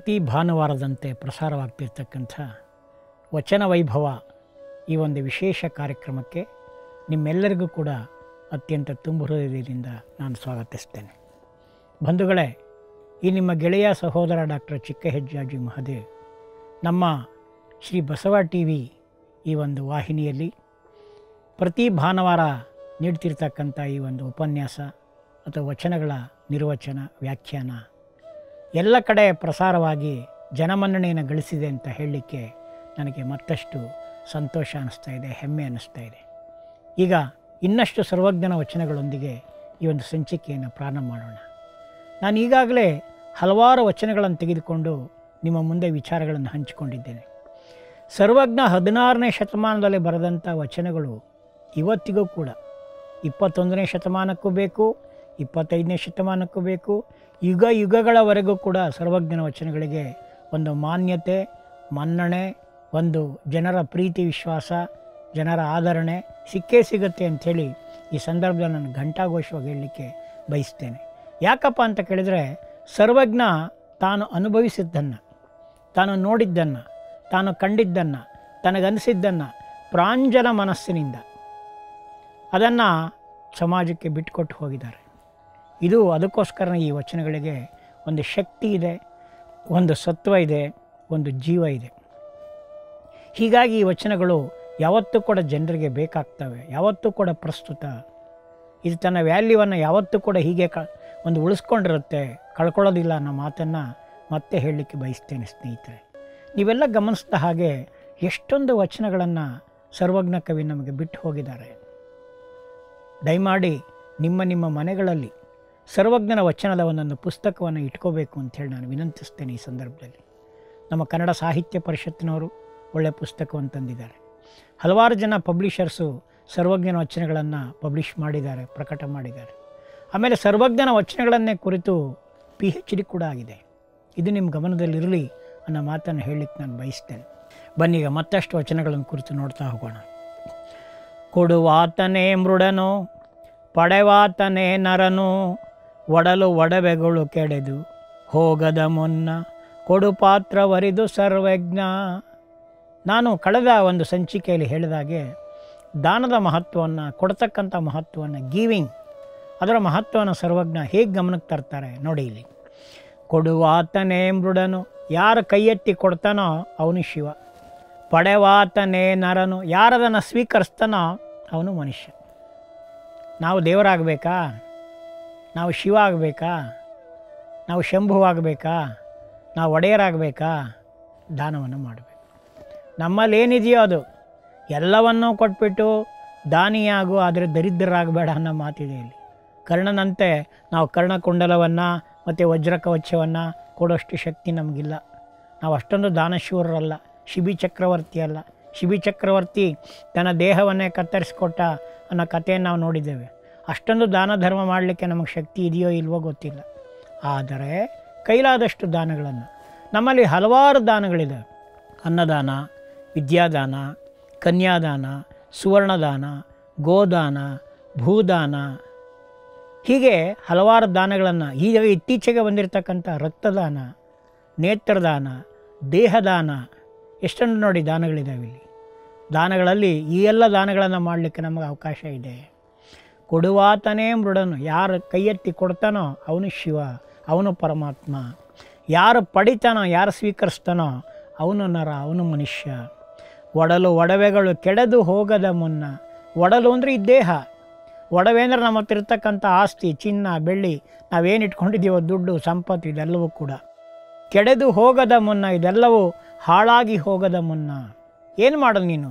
ಪ್ರತಿ ಭಾನುವಾರದಂತೆ ಪ್ರಸಾರವಾಗ್ತಿರ್ತಕ್ಕಂಥ ವಚನ ವೈಭವ ಈ ಒಂದು ವಿಶೇಷ ಕಾರ್ಯಕ್ರಮಕ್ಕೆ ನಿಮ್ಮೆಲ್ಲರಿಗೂ ಕೂಡ ಅತ್ಯಂತ ತುಂಬು ಹೃದಯದಿಂದ ನಾನು ಸ್ವಾಗತಿಸ್ತೇನೆ ಬಂಧುಗಳೇ ಈ ನಿಮ್ಮ ಗೆಳೆಯ ಸಹೋದರ ಡಾಕ್ಟರ್ ಚಿಕ್ಕ ಹೆಜ್ಜಾಜಿ ಮಹದೇವ್ ನಮ್ಮ ಶ್ರೀ ಬಸವ ಟಿ ವಿ ಈ ಒಂದು ವಾಹಿನಿಯಲ್ಲಿ ಪ್ರತಿ ಭಾನುವಾರ ನೀಡ್ತಿರ್ತಕ್ಕಂಥ ಈ ಒಂದು ಉಪನ್ಯಾಸ ಅಥವಾ ವಚನಗಳ ನಿರ್ವಚನ ವ್ಯಾಖ್ಯಾನ ಎಲ್ಲ ಕಡೆ ಪ್ರಸಾರವಾಗಿ ಜನಮನ್ನಣೆಯನ್ನು ಗಳಿಸಿದೆ ಅಂತ ಹೇಳಲಿಕ್ಕೆ ನನಗೆ ಮತ್ತಷ್ಟು ಸಂತೋಷ ಅನ್ನಿಸ್ತಾ ಇದೆ ಹೆಮ್ಮೆ ಅನ್ನಿಸ್ತಾ ಇದೆ ಈಗ ಇನ್ನಷ್ಟು ಸರ್ವಜ್ಞನ ವಚನಗಳೊಂದಿಗೆ ಈ ಒಂದು ಸಂಚಿಕೆಯನ್ನು ಪ್ರಾರಂಭ ಮಾಡೋಣ ನಾನು ಈಗಾಗಲೇ ಹಲವಾರು ವಚನಗಳನ್ನು ತೆಗೆದುಕೊಂಡು ನಿಮ್ಮ ಮುಂದೆ ವಿಚಾರಗಳನ್ನು ಹಂಚಿಕೊಂಡಿದ್ದೇನೆ ಸರ್ವಜ್ಞ ಹದಿನಾರನೇ ಶತಮಾನದಲ್ಲಿ ಬರೆದಂಥ ವಚನಗಳು ಇವತ್ತಿಗೂ ಕೂಡ ಇಪ್ಪತ್ತೊಂದನೇ ಶತಮಾನಕ್ಕೂ ಬೇಕು ಇಪ್ಪತ್ತೈದನೇ ಶತಮಾನಕ್ಕೂ ಬೇಕು ಯುಗ ಯುಗಗಳವರೆಗೂ ಕೂಡ ಸರ್ವಜ್ಞನ ವಚನಗಳಿಗೆ ಒಂದು ಮಾನ್ಯತೆ ಮನ್ನಣೆ ಒಂದು ಜನರ ಪ್ರೀತಿ ವಿಶ್ವಾಸ ಜನರ ಆದರಣೆ ಸಿಕ್ಕೇ ಸಿಗುತ್ತೆ ಅಂಥೇಳಿ ಈ ಸಂದರ್ಭದಲ್ಲಿ ನಾನು ಘಂಟಾಘೋಷವಾಗಿ ಹೇಳಲಿಕ್ಕೆ ಬಯಸ್ತೇನೆ ಯಾಕಪ್ಪ ಅಂತ ಕೇಳಿದರೆ ಸರ್ವಜ್ಞ ತಾನು ಅನುಭವಿಸಿದ್ದನ್ನು ತಾನು ನೋಡಿದ್ದನ್ನು ತಾನು ಕಂಡಿದ್ದನ್ನು ತನಗನಿಸಿದ್ದನ್ನು ಪ್ರಾಂಜಲ ಮನಸ್ಸಿನಿಂದ ಅದನ್ನು ಸಮಾಜಕ್ಕೆ ಬಿಟ್ಟುಕೊಟ್ಟು ಹೋಗಿದ್ದಾರೆ ಇದು ಅದಕ್ಕೋಸ್ಕರ ಈ ವಚನಗಳಿಗೆ ಒಂದು ಶಕ್ತಿ ಇದೆ ಒಂದು ಸತ್ವ ಇದೆ ಒಂದು ಜೀವ ಇದೆ ಹೀಗಾಗಿ ಈ ವಚನಗಳು ಯಾವತ್ತೂ ಕೂಡ ಜನರಿಗೆ ಬೇಕಾಗ್ತವೆ ಯಾವತ್ತೂ ಕೂಡ ಪ್ರಸ್ತುತ ಇದು ತನ್ನ ವ್ಯಾಲ್ಯೂವನ್ನು ಯಾವತ್ತೂ ಕೂಡ ಹೀಗೆ ಕ ಒಂದು ಉಳಿಸ್ಕೊಂಡಿರುತ್ತೆ ಕಳ್ಕೊಳ್ಳೋದಿಲ್ಲ ಅನ್ನೋ ಮಾತನ್ನು ಮತ್ತೆ ಹೇಳಲಿಕ್ಕೆ ಬಯಸ್ತೇನೆ ಸ್ನೇಹಿತರೆ ನೀವೆಲ್ಲ ಗಮನಿಸಿದ ಹಾಗೆ ಎಷ್ಟೊಂದು ವಚನಗಳನ್ನು ಸರ್ವಜ್ಞ ಕವಿ ನಮಗೆ ಬಿಟ್ಟು ಹೋಗಿದ್ದಾರೆ ದಯಮಾಡಿ ನಿಮ್ಮ ನಿಮ್ಮ ಮನೆಗಳಲ್ಲಿ ಸರ್ವಜ್ಞನ ವಚನದ ಒಂದೊಂದು ಪುಸ್ತಕವನ್ನು ಇಟ್ಕೋಬೇಕು ಅಂಥೇಳಿ ನಾನು ವಿನಂತಿಸ್ತೇನೆ ಈ ಸಂದರ್ಭದಲ್ಲಿ ನಮ್ಮ ಕನ್ನಡ ಸಾಹಿತ್ಯ ಪರಿಷತ್ತಿನವರು ಒಳ್ಳೆಯ ಪುಸ್ತಕವನ್ನು ತಂದಿದ್ದಾರೆ ಹಲವಾರು ಜನ ಪಬ್ಲಿಷರ್ಸು ಸರ್ವಜ್ಞನ ವಚನಗಳನ್ನು ಪಬ್ಲಿಷ್ ಮಾಡಿದ್ದಾರೆ ಪ್ರಕಟ ಮಾಡಿದ್ದಾರೆ ಆಮೇಲೆ ಸರ್ವಜ್ಞನ ವಚನಗಳನ್ನೇ ಕುರಿತು ಪಿ ಎಚ್ ಡಿ ಕೂಡ ಆಗಿದೆ ಇದು ನಿಮ್ಮ ಗಮನದಲ್ಲಿರಲಿ ಅನ್ನೋ ಮಾತನ್ನು ಹೇಳಲಿಕ್ಕೆ ನಾನು ಬಯಸ್ತೇನೆ ಬನ್ನೀಗ ಮತ್ತಷ್ಟು ವಚನಗಳನ್ನು ಕುರಿತು ನೋಡ್ತಾ ಹೋಗೋಣ ಕೊಡುವಾತನೇ ಮೃಡನು ಪಡೆವಾತನೇ ನರನು ಒಡಲು ಒಡವೆಗಳು ಕೆಡೆದು ಹೋಗದ ಮುನ್ನ ಕೊಡು ಪಾತ್ರ ವರಿದು ಸರ್ವಜ್ಞ ನಾನು ಕಳೆದ ಒಂದು ಸಂಚಿಕೆಯಲ್ಲಿ ಹೇಳಿದಾಗೆ ದಾನದ ಮಹತ್ವವನ್ನು ಕೊಡ್ತಕ್ಕಂಥ ಮಹತ್ವವನ್ನು ಗೀವಿಂಗ್ ಅದರ ಮಹತ್ವವನ್ನು ಸರ್ವಜ್ಞ ಹೇಗೆ ಗಮನಕ್ಕೆ ತರ್ತಾರೆ ನೋಡಿ ಇಲ್ಲಿ ಕೊಡುವಾತನೇ ಮೃಡನು ಯಾರು ಕೈ ಎತ್ತಿ ಕೊಡ್ತಾನೋ ಅವನು ಶಿವ ಪಡೆವಾತನೇ ನರನು ಯಾರದನ್ನು ಸ್ವೀಕರಿಸ್ತಾನೋ ಅವನು ಮನುಷ್ಯ ನಾವು ದೇವರಾಗಬೇಕಾ ನಾವು ಶಿವ ಆಗಬೇಕಾ ನಾವು ಶಂಭುವಾಗಬೇಕಾ ನಾವು ಒಡೆಯರಾಗಬೇಕಾ ದಾನವನ್ನು ಮಾಡಬೇಕು ನಮ್ಮಲ್ಲಿ ಏನಿದೆಯೋ ಅದು ಎಲ್ಲವನ್ನೂ ಕೊಟ್ಬಿಟ್ಟು ದಾನಿಯಾಗು ಆದರೆ ದರಿದ್ರರಾಗಬೇಡ ಅನ್ನೋ ಮಾತಿದೆ ಇಲ್ಲಿ ಕರ್ಣನಂತೆ ನಾವು ಕರ್ಣಕುಂಡಲವನ್ನು ಮತ್ತು ವಜ್ರ ಕವಚವನ್ನು ಕೊಡೋಷ್ಟು ಶಕ್ತಿ ನಮಗಿಲ್ಲ ನಾವು ಅಷ್ಟೊಂದು ದಾನಶೂರರಲ್ಲ ಶಿಬಿ ಚಕ್ರವರ್ತಿ ಅಲ್ಲ ಶಿಬಿ ಚಕ್ರವರ್ತಿ ತನ್ನ ದೇಹವನ್ನೇ ಕತ್ತರಿಸಿಕೊಟ್ಟ ಅನ್ನೋ ಕಥೆಯನ್ನು ನಾವು ನೋಡಿದ್ದೇವೆ ಅಷ್ಟೊಂದು ದಾನ ಧರ್ಮ ಮಾಡಲಿಕ್ಕೆ ನಮಗೆ ಶಕ್ತಿ ಇದೆಯೋ ಇಲ್ವೋ ಗೊತ್ತಿಲ್ಲ ಆದರೆ ಕೈಲಾದಷ್ಟು ದಾನಗಳನ್ನು ನಮ್ಮಲ್ಲಿ ಹಲವಾರು ದಾನಗಳಿದೆ ಅನ್ನದಾನ ವಿದ್ಯಾದಾನ ಕನ್ಯಾದಾನ ಸುವರ್ಣದಾನ ಗೋದಾನ ಭೂದಾನ ಹೀಗೆ ಹಲವಾರು ದಾನಗಳನ್ನು ಈಗ ಇತ್ತೀಚೆಗೆ ಬಂದಿರತಕ್ಕಂಥ ರಕ್ತದಾನ ನೇತ್ರದಾನ ದೇಹದಾನ ಎಷ್ಟೊಂದು ನೋಡಿ ದಾನಗಳಿದ್ದಾವೆ ಇಲ್ಲಿ ದಾನಗಳಲ್ಲಿ ಈ ಎಲ್ಲ ದಾನಗಳನ್ನು ಮಾಡಲಿಕ್ಕೆ ನಮಗೆ ಅವಕಾಶ ಇದೆ ಕೊಡುವಾತನೇ ಮೃಡನು ಯಾರು ಕೈ ಎತ್ತಿ ಕೊಡ್ತಾನೋ ಅವನು ಶಿವ ಅವನು ಪರಮಾತ್ಮ ಯಾರು ಪಡಿತಾನೋ ಯಾರು ಸ್ವೀಕರಿಸ್ತಾನೋ ಅವನು ನರ ಅವನು ಮನುಷ್ಯ ಒಡಲು ಒಡವೆಗಳು ಕೆಡದು ಹೋಗದ ಮುನ್ನ ಒಡಲು ಅಂದರೆ ಈ ದೇಹ ಒಡವೆ ಅಂದರೆ ನಮ್ಮ ಹತ್ರ ಇರ್ತಕ್ಕಂಥ ಆಸ್ತಿ ಚಿನ್ನ ಬೆಳ್ಳಿ ನಾವೇನು ಇಟ್ಕೊಂಡಿದ್ದೀವೋ ದುಡ್ಡು ಸಂಪತ್ತು ಇದೆಲ್ಲವೂ ಕೂಡ ಕೆಡೆದು ಹೋಗದ ಮುನ್ನ ಇದೆಲ್ಲವೂ ಹಾಳಾಗಿ ಹೋಗದ ಮುನ್ನ ಏನು ಮಾಡೋದು ನೀನು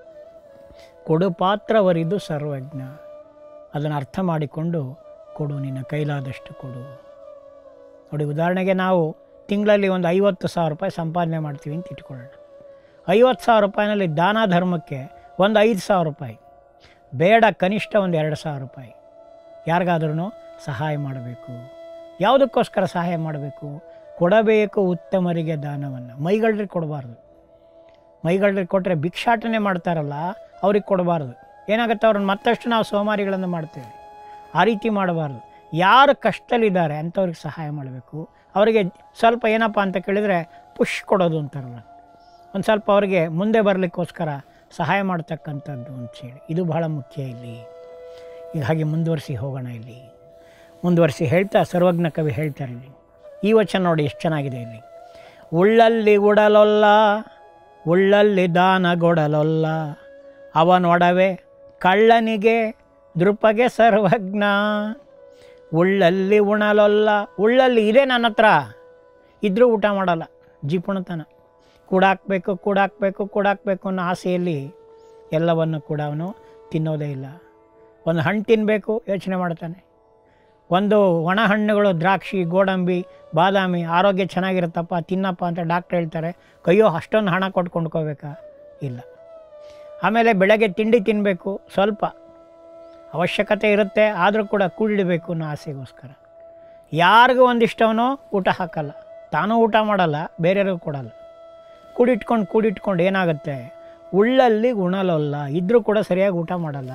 ಕೊಡು ಪಾತ್ರವರಿದು ಸರ್ವಜ್ಞ ಅದನ್ನು ಅರ್ಥ ಮಾಡಿಕೊಂಡು ಕೊಡು ನಿನ್ನ ಕೈಲಾದಷ್ಟು ಕೊಡು ನೋಡಿ ಉದಾಹರಣೆಗೆ ನಾವು ತಿಂಗಳಲ್ಲಿ ಒಂದು ಐವತ್ತು ಸಾವಿರ ರೂಪಾಯಿ ಸಂಪಾದನೆ ಮಾಡ್ತೀವಿ ಅಂತ ಇಟ್ಕೊಳ್ಳೋಣ ಐವತ್ತು ಸಾವಿರ ರೂಪಾಯಿನಲ್ಲಿ ದಾನ ಧರ್ಮಕ್ಕೆ ಒಂದು ಐದು ಸಾವಿರ ರೂಪಾಯಿ ಬೇಡ ಕನಿಷ್ಠ ಒಂದು ಎರಡು ಸಾವಿರ ರೂಪಾಯಿ ಯಾರಿಗಾದ್ರೂ ಸಹಾಯ ಮಾಡಬೇಕು ಯಾವುದಕ್ಕೋಸ್ಕರ ಸಹಾಯ ಮಾಡಬೇಕು ಕೊಡಬೇಕು ಉತ್ತಮರಿಗೆ ದಾನವನ್ನು ಮೈಗಳ್ರಿಗೆ ಕೊಡಬಾರ್ದು ಮೈಗಳ್ರಿಗೆ ಕೊಟ್ಟರೆ ಭಿಕ್ಷಾಟನೆ ಮಾಡ್ತಾರಲ್ಲ ಅವ್ರಿಗೆ ಕೊಡಬಾರ್ದು ಏನಾಗುತ್ತೆ ಅವ್ರನ್ನ ಮತ್ತಷ್ಟು ನಾವು ಸೋಮಾರಿಗಳನ್ನು ಮಾಡ್ತೇವೆ ಆ ರೀತಿ ಮಾಡಬಾರ್ದು ಯಾರು ಕಷ್ಟದಲ್ಲಿದ್ದಾರೆ ಅಂಥವ್ರಿಗೆ ಸಹಾಯ ಮಾಡಬೇಕು ಅವರಿಗೆ ಸ್ವಲ್ಪ ಏನಪ್ಪ ಅಂತ ಕೇಳಿದರೆ ಪುಷ್ ಕೊಡೋದು ಅಂತಾರಲ್ಲ ಒಂದು ಸ್ವಲ್ಪ ಅವರಿಗೆ ಮುಂದೆ ಬರಲಿಕ್ಕೋಸ್ಕರ ಸಹಾಯ ಮಾಡ್ತಕ್ಕಂಥದ್ದು ಅಂತೇಳಿ ಇದು ಬಹಳ ಮುಖ್ಯ ಇಲ್ಲಿ ಈಗ ಹಾಗೆ ಮುಂದುವರಿಸಿ ಹೋಗೋಣ ಇಲ್ಲಿ ಮುಂದುವರಿಸಿ ಹೇಳ್ತಾ ಸರ್ವಜ್ಞ ಕವಿ ಹೇಳ್ತಾರೆ ಇಲ್ಲಿ ಈ ವಚನ ನೋಡಿ ಎಷ್ಟು ಚೆನ್ನಾಗಿದೆ ಇಲ್ಲಿ ಉಳ್ಳಲ್ಲಿ ಉಡಲೊಲ್ಲ ಉಳ್ಳಲ್ಲಿ ದಾನಗೊಡಲೊಲ್ಲ ಅವನೊಡವೆ ಕಳ್ಳನಿಗೆ ದೃಪಗೆ ಸರ್ವಜ್ಞ ಉಳ್ಳಲ್ಲಿ ಉಣಲೊಲ್ಲ ಉಳ್ಳಲ್ಲಿ ಇದೆ ನನ್ನ ಹತ್ರ ಇದ್ರೂ ಊಟ ಮಾಡಲ್ಲ ಜಿಪುಣತನ ಕೂಡಾಕಬೇಕು ಕೂಡಾಕಬೇಕು ಕೂಡಾಕಬೇಕು ಅನ್ನೋ ಆಸೆಯಲ್ಲಿ ಎಲ್ಲವನ್ನು ಕೂಡ ಅವನು ತಿನ್ನೋದೇ ಇಲ್ಲ ಒಂದು ಹಣ್ಣು ತಿನ್ನಬೇಕು ಯೋಚನೆ ಮಾಡ್ತಾನೆ ಒಂದು ಒಣ ಹಣ್ಣುಗಳು ದ್ರಾಕ್ಷಿ ಗೋಡಂಬಿ ಬಾದಾಮಿ ಆರೋಗ್ಯ ಚೆನ್ನಾಗಿರುತ್ತಪ್ಪ ತಿನ್ನಪ್ಪ ಅಂತ ಡಾಕ್ಟ್ರ್ ಹೇಳ್ತಾರೆ ಕೈಯೋ ಅಷ್ಟೊಂದು ಹಣ ಕೊಟ್ಟು ಕೊಂಡ್ಕೋಬೇಕಾ ಇಲ್ಲ ಆಮೇಲೆ ಬೆಳಗ್ಗೆ ತಿಂಡಿ ತಿನ್ನಬೇಕು ಸ್ವಲ್ಪ ಅವಶ್ಯಕತೆ ಇರುತ್ತೆ ಆದರೂ ಕೂಡ ಕೂಡಿಡಬೇಕು ಅನ್ನೋ ಆಸೆಗೋಸ್ಕರ ಯಾರಿಗೂ ಒಂದಿಷ್ಟವನು ಊಟ ಹಾಕಲ್ಲ ತಾನೂ ಊಟ ಮಾಡಲ್ಲ ಬೇರೆಯವ್ರಿಗೂ ಕೊಡಲ್ಲ ಕೂಡಿಟ್ಕೊಂಡು ಕೂಡಿಟ್ಕೊಂಡು ಏನಾಗುತ್ತೆ ಉಳ್ಳಲ್ಲಿ ಉಣಲಲ್ಲ ಇದ್ದರೂ ಕೂಡ ಸರಿಯಾಗಿ ಊಟ ಮಾಡಲ್ಲ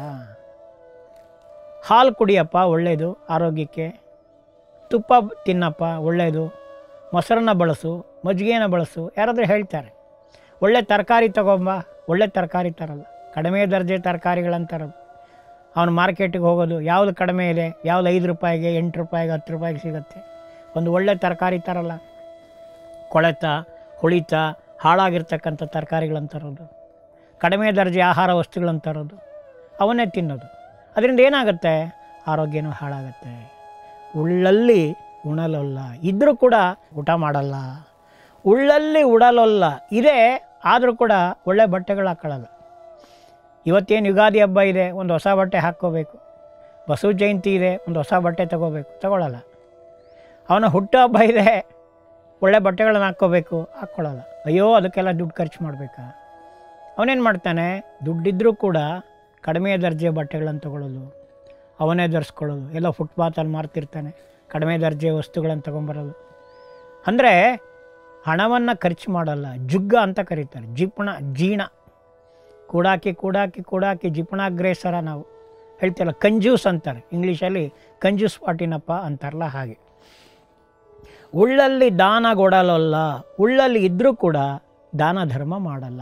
ಹಾಲು ಕುಡಿಯಪ್ಪ ಒಳ್ಳೆಯದು ಆರೋಗ್ಯಕ್ಕೆ ತುಪ್ಪ ತಿನ್ನಪ್ಪ ಒಳ್ಳೆಯದು ಮೊಸರನ್ನ ಬಳಸು ಮಜ್ಜಿಗೆನ ಬಳಸು ಯಾರಾದರೂ ಹೇಳ್ತಾರೆ ಒಳ್ಳೆ ತರಕಾರಿ ತಗೊಂಬ ಒಳ್ಳೆ ತರಕಾರಿ ತರಲ್ಲ ಕಡಿಮೆ ದರ್ಜೆ ತರಕಾರಿಗಳಂತಾರದು ಅವನು ಮಾರ್ಕೆಟಿಗೆ ಹೋಗೋದು ಯಾವುದು ಕಡಿಮೆ ಇದೆ ಯಾವ್ದು ಐದು ರೂಪಾಯಿಗೆ ಎಂಟು ರೂಪಾಯಿಗೆ ಹತ್ತು ರೂಪಾಯಿಗೆ ಸಿಗುತ್ತೆ ಒಂದು ಒಳ್ಳೆ ತರಕಾರಿ ತರಲ್ಲ ಕೊಳೆತ ಹುಳಿತ ಹಾಳಾಗಿರ್ತಕ್ಕಂಥ ತರಕಾರಿಗಳಂತರೋದು ಕಡಿಮೆ ದರ್ಜೆ ಆಹಾರ ವಸ್ತುಗಳಂತರೋದು ಅವನ್ನೇ ತಿನ್ನೋದು ಅದರಿಂದ ಏನಾಗುತ್ತೆ ಆರೋಗ್ಯನೂ ಹಾಳಾಗುತ್ತೆ ಉಳ್ಳಲ್ಲಿ ಉಣಲೊಲ್ಲ ಇದ್ದರೂ ಕೂಡ ಊಟ ಮಾಡಲ್ಲ ಉಳ್ಳಲ್ಲಿ ಉಡಲೊಲ್ಲ ಇದೆ ಆದರೂ ಕೂಡ ಒಳ್ಳೆ ಬಟ್ಟೆಗಳು ಹಾಕೊಳ್ಳಲ್ಲ ಇವತ್ತೇನು ಯುಗಾದಿ ಹಬ್ಬ ಇದೆ ಒಂದು ಹೊಸ ಬಟ್ಟೆ ಹಾಕ್ಕೋಬೇಕು ಬಸವ ಜಯಂತಿ ಇದೆ ಒಂದು ಹೊಸ ಬಟ್ಟೆ ತಗೋಬೇಕು ತಗೊಳ್ಳಲ್ಲ ಅವನ ಹುಟ್ಟು ಹಬ್ಬ ಇದೆ ಒಳ್ಳೆ ಬಟ್ಟೆಗಳನ್ನ ಹಾಕ್ಕೋಬೇಕು ಹಾಕ್ಕೊಳ್ಳಲ್ಲ ಅಯ್ಯೋ ಅದಕ್ಕೆಲ್ಲ ದುಡ್ಡು ಖರ್ಚು ಮಾಡಬೇಕಾ ಅವನೇನು ಮಾಡ್ತಾನೆ ದುಡ್ಡಿದ್ರೂ ಕೂಡ ಕಡಿಮೆ ದರ್ಜೆ ಬಟ್ಟೆಗಳನ್ನು ತಗೊಳ್ಳೋದು ಅವನೇ ಧರಿಸ್ಕೊಳ್ಳೋದು ಎಲ್ಲ ಫುಟ್ಪಾತಲ್ಲಿ ಮಾರ್ತಿರ್ತಾನೆ ಕಡಿಮೆ ದರ್ಜೆ ವಸ್ತುಗಳನ್ನು ತೊಗೊಂಬರೋದು ಅಂದರೆ ಹಣವನ್ನು ಖರ್ಚು ಮಾಡಲ್ಲ ಜುಗ್ಗ ಅಂತ ಕರೀತಾರೆ ಜಿಪಣ ಜೀಣ ಕೂಡಾಕಿ ಕೂಡಾಕಿ ಕೂಡಾಕಿ ಜಿಪಣಾಗ್ರೇಸರ ನಾವು ಹೇಳ್ತಿಲ್ಲ ಕಂಜೂಸ್ ಅಂತಾರೆ ಇಂಗ್ಲೀಷಲ್ಲಿ ಕಂಜೂಸ್ ಪಾಟಿನಪ್ಪ ಅಂತಾರಲ್ಲ ಹಾಗೆ ಉಳ್ಳಲ್ಲಿ ದಾನ ಕೊಡಲಲ್ಲ ಉಳ್ಳಲ್ಲಿ ಇದ್ದರೂ ಕೂಡ ದಾನ ಧರ್ಮ ಮಾಡಲ್ಲ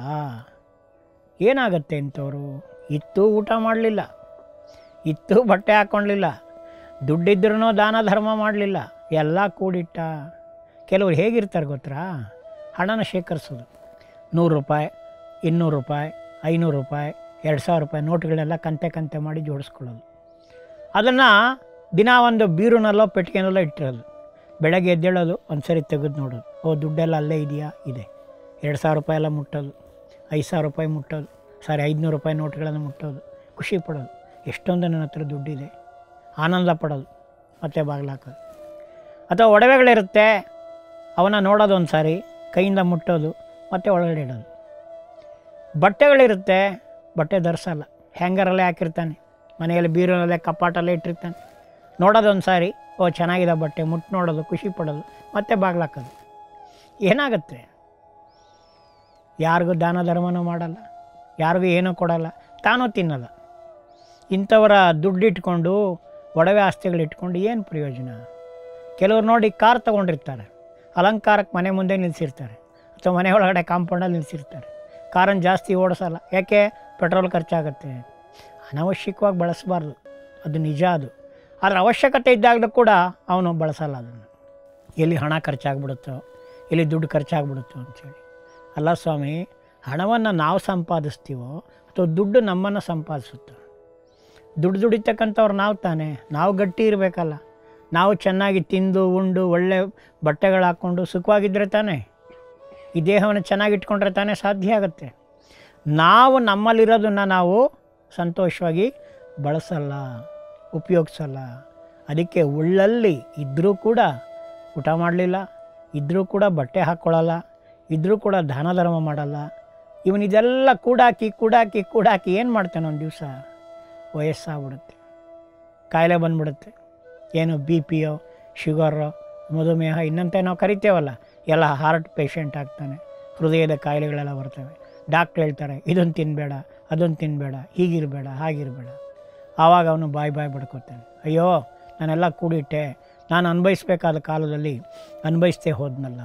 ಏನಾಗತ್ತೆ ಅಂಥವ್ರು ಇತ್ತು ಊಟ ಮಾಡಲಿಲ್ಲ ಇತ್ತು ಬಟ್ಟೆ ಹಾಕ್ಕೊಳ್ಳಿಲ್ಲ ದುಡ್ಡಿದ್ರೂ ದಾನ ಧರ್ಮ ಮಾಡಲಿಲ್ಲ ಎಲ್ಲ ಕೂಡಿಟ್ಟ ಕೆಲವ್ರು ಹೇಗಿರ್ತಾರೆ ಗೊತ್ತಾ ಹಣನ ಶೇಖರಿಸೋದು ನೂರು ರೂಪಾಯಿ ಇನ್ನೂರು ರೂಪಾಯಿ ಐನೂರು ರೂಪಾಯಿ ಎರಡು ಸಾವಿರ ರೂಪಾಯಿ ನೋಟ್ಗಳೆಲ್ಲ ಕಂತೆ ಕಂತೆ ಮಾಡಿ ಜೋಡಿಸ್ಕೊಳ್ಳೋದು ಅದನ್ನು ದಿನ ಒಂದು ಬೀರುನಲ್ಲೋ ಪೆಟ್ಟಿಗೆನಲ್ಲೋ ಇಟ್ಟಿರೋದು ಬೆಳಗ್ಗೆ ಎದ್ದೇಳೋದು ಒಂದು ಸರಿ ತೆಗೆದು ನೋಡೋದು ಓ ದುಡ್ಡೆಲ್ಲ ಅಲ್ಲೇ ಇದೆಯಾ ಇದೆ ಎರಡು ಸಾವಿರ ರೂಪಾಯಿ ಎಲ್ಲ ಮುಟ್ಟೋದು ಐದು ಸಾವಿರ ರೂಪಾಯಿ ಮುಟ್ಟೋದು ಸಾರಿ ಐದುನೂರು ರೂಪಾಯಿ ನೋಟ್ಗಳನ್ನು ಮುಟ್ಟೋದು ಖುಷಿ ಪಡೋದು ಎಷ್ಟೊಂದು ನನ್ನ ಹತ್ರ ದುಡ್ಡಿದೆ ಆನಂದ ಪಡೋದು ಮತ್ತೆ ಬಾಗಿಲಾಕೋದು ಅಥವಾ ಒಡವೆಗಳಿರುತ್ತೆ ಅವನ್ನ ನೋಡೋದು ಒಂದು ಸಾರಿ ಕೈಯಿಂದ ಮುಟ್ಟೋದು ಮತ್ತೆ ಒಳಗಡೆ ಇಡೋದು ಬಟ್ಟೆಗಳಿರುತ್ತೆ ಬಟ್ಟೆ ಧರಿಸಲ್ಲ ಹ್ಯಾಂಗರಲ್ಲೇ ಹಾಕಿರ್ತಾನೆ ಮನೆಯಲ್ಲಿ ಬೀರಲ್ಲೇ ಕಪಾಟಲ್ಲೇ ಇಟ್ಟಿರ್ತಾನೆ ನೋಡೋದು ಒಂದು ಸಾರಿ ಓ ಚೆನ್ನಾಗಿದೆ ಬಟ್ಟೆ ಮುಟ್ಟು ನೋಡೋದು ಖುಷಿ ಪಡೋದು ಮತ್ತೆ ಬಾಗ್ಲಾಕೋದು ಏನಾಗುತ್ತೆ ಯಾರಿಗೂ ದಾನ ಧರ್ಮನೂ ಮಾಡಲ್ಲ ಯಾರಿಗೂ ಏನೂ ಕೊಡಲ್ಲ ತಾನೂ ತಿನ್ನಲ್ಲ ಇಂಥವರ ದುಡ್ಡಿಟ್ಕೊಂಡು ಒಡವೆ ಆಸ್ತಿಗಳು ಇಟ್ಕೊಂಡು ಏನು ಪ್ರಯೋಜನ ಕೆಲವ್ರು ನೋಡಿ ಕಾರ್ ತೊಗೊಂಡಿರ್ತಾರೆ ಅಲಂಕಾರಕ್ಕೆ ಮನೆ ಮುಂದೆ ನಿಲ್ಲಿಸಿರ್ತಾರೆ ಅಥವಾ ಮನೆ ಒಳಗಡೆ ಕಾಂಪೌಂಡಲ್ಲಿ ನಿಲ್ಲಿಸಿರ್ತಾರೆ ಕಾರನ್ನು ಜಾಸ್ತಿ ಓಡಿಸಲ್ಲ ಯಾಕೆ ಪೆಟ್ರೋಲ್ ಖರ್ಚಾಗುತ್ತೆ ಅನವಶ್ಯಕವಾಗಿ ಬಳಸಬಾರ್ದು ಅದು ನಿಜ ಅದು ಆದರೆ ಅವಶ್ಯಕತೆ ಇದ್ದಾಗಲೂ ಕೂಡ ಅವನು ಬಳಸಲ್ಲ ಅದನ್ನು ಎಲ್ಲಿ ಹಣ ಖರ್ಚಾಗ್ಬಿಡುತ್ತೋ ಎಲ್ಲಿ ದುಡ್ಡು ಖರ್ಚಾಗ್ಬಿಡುತ್ತೋ ಅಂಥೇಳಿ ಅಲ್ಲ ಸ್ವಾಮಿ ಹಣವನ್ನು ನಾವು ಸಂಪಾದಿಸ್ತೀವೋ ಅಥವಾ ದುಡ್ಡು ನಮ್ಮನ್ನು ಸಂಪಾದಿಸುತ್ತೋ ದುಡ್ಡು ದುಡಿತಕ್ಕಂಥವ್ರು ನಾವು ತಾನೇ ನಾವು ಗಟ್ಟಿ ಇರಬೇಕಲ್ಲ ನಾವು ಚೆನ್ನಾಗಿ ತಿಂದು ಉಂಡು ಒಳ್ಳೆ ಬಟ್ಟೆಗಳು ಹಾಕ್ಕೊಂಡು ಸುಖವಾಗಿದ್ದರೆ ತಾನೇ ಈ ದೇಹವನ್ನು ಚೆನ್ನಾಗಿ ಇಟ್ಕೊಂಡ್ರೆ ತಾನೇ ಸಾಧ್ಯ ಆಗುತ್ತೆ ನಾವು ನಮ್ಮಲ್ಲಿರೋದನ್ನು ನಾವು ಸಂತೋಷವಾಗಿ ಬಳಸಲ್ಲ ಉಪಯೋಗಿಸಲ್ಲ ಅದಕ್ಕೆ ಉಳ್ಳಲ್ಲಿ ಇದ್ದರೂ ಕೂಡ ಊಟ ಮಾಡಲಿಲ್ಲ ಇದ್ದರೂ ಕೂಡ ಬಟ್ಟೆ ಹಾಕ್ಕೊಳ್ಳಲ್ಲ ಇದ್ದರೂ ಕೂಡ ದಾನ ಧರ್ಮ ಮಾಡಲ್ಲ ಇವನು ಇದೆಲ್ಲ ಕೂಡಾಕಿ ಕೂಡಾಕಿ ಕೂಡಾಕಿ ಏನು ಮಾಡ್ತಾನೆ ಒಂದು ದಿವಸ ವಯಸ್ಸಾಗ್ಬಿಡುತ್ತೆ ಕಾಯಿಲೆ ಬಂದ್ಬಿಡುತ್ತೆ ಏನು ಬಿ ಪಿಯೋ ಶುಗರೋ ಮಧುಮೇಹ ಇನ್ನಂತೆ ನಾವು ಕರಿತೇವಲ್ಲ ಎಲ್ಲ ಹಾರ್ಟ್ ಪೇಷಂಟ್ ಆಗ್ತಾನೆ ಹೃದಯದ ಕಾಯಿಲೆಗಳೆಲ್ಲ ಬರ್ತವೆ ಡಾಕ್ಟ್ರ್ ಹೇಳ್ತಾರೆ ಇದನ್ನು ತಿನ್ನಬೇಡ ಅದನ್ನು ತಿನ್ನಬೇಡ ಹೀಗಿರಬೇಡ ಹಾಗಿರಬೇಡ ಆವಾಗ ಅವನು ಬಾಯಿ ಬಾಯಿ ಬಡ್ಕೋತಾನೆ ಅಯ್ಯೋ ನಾನೆಲ್ಲ ಕೂಡಿಟ್ಟೆ ನಾನು ಅನ್ಭವಿಸ್ಬೇಕಾದ ಕಾಲದಲ್ಲಿ ಅನ್ಭವಿಸ್ತೇ ಹೋದ್ನಲ್ಲ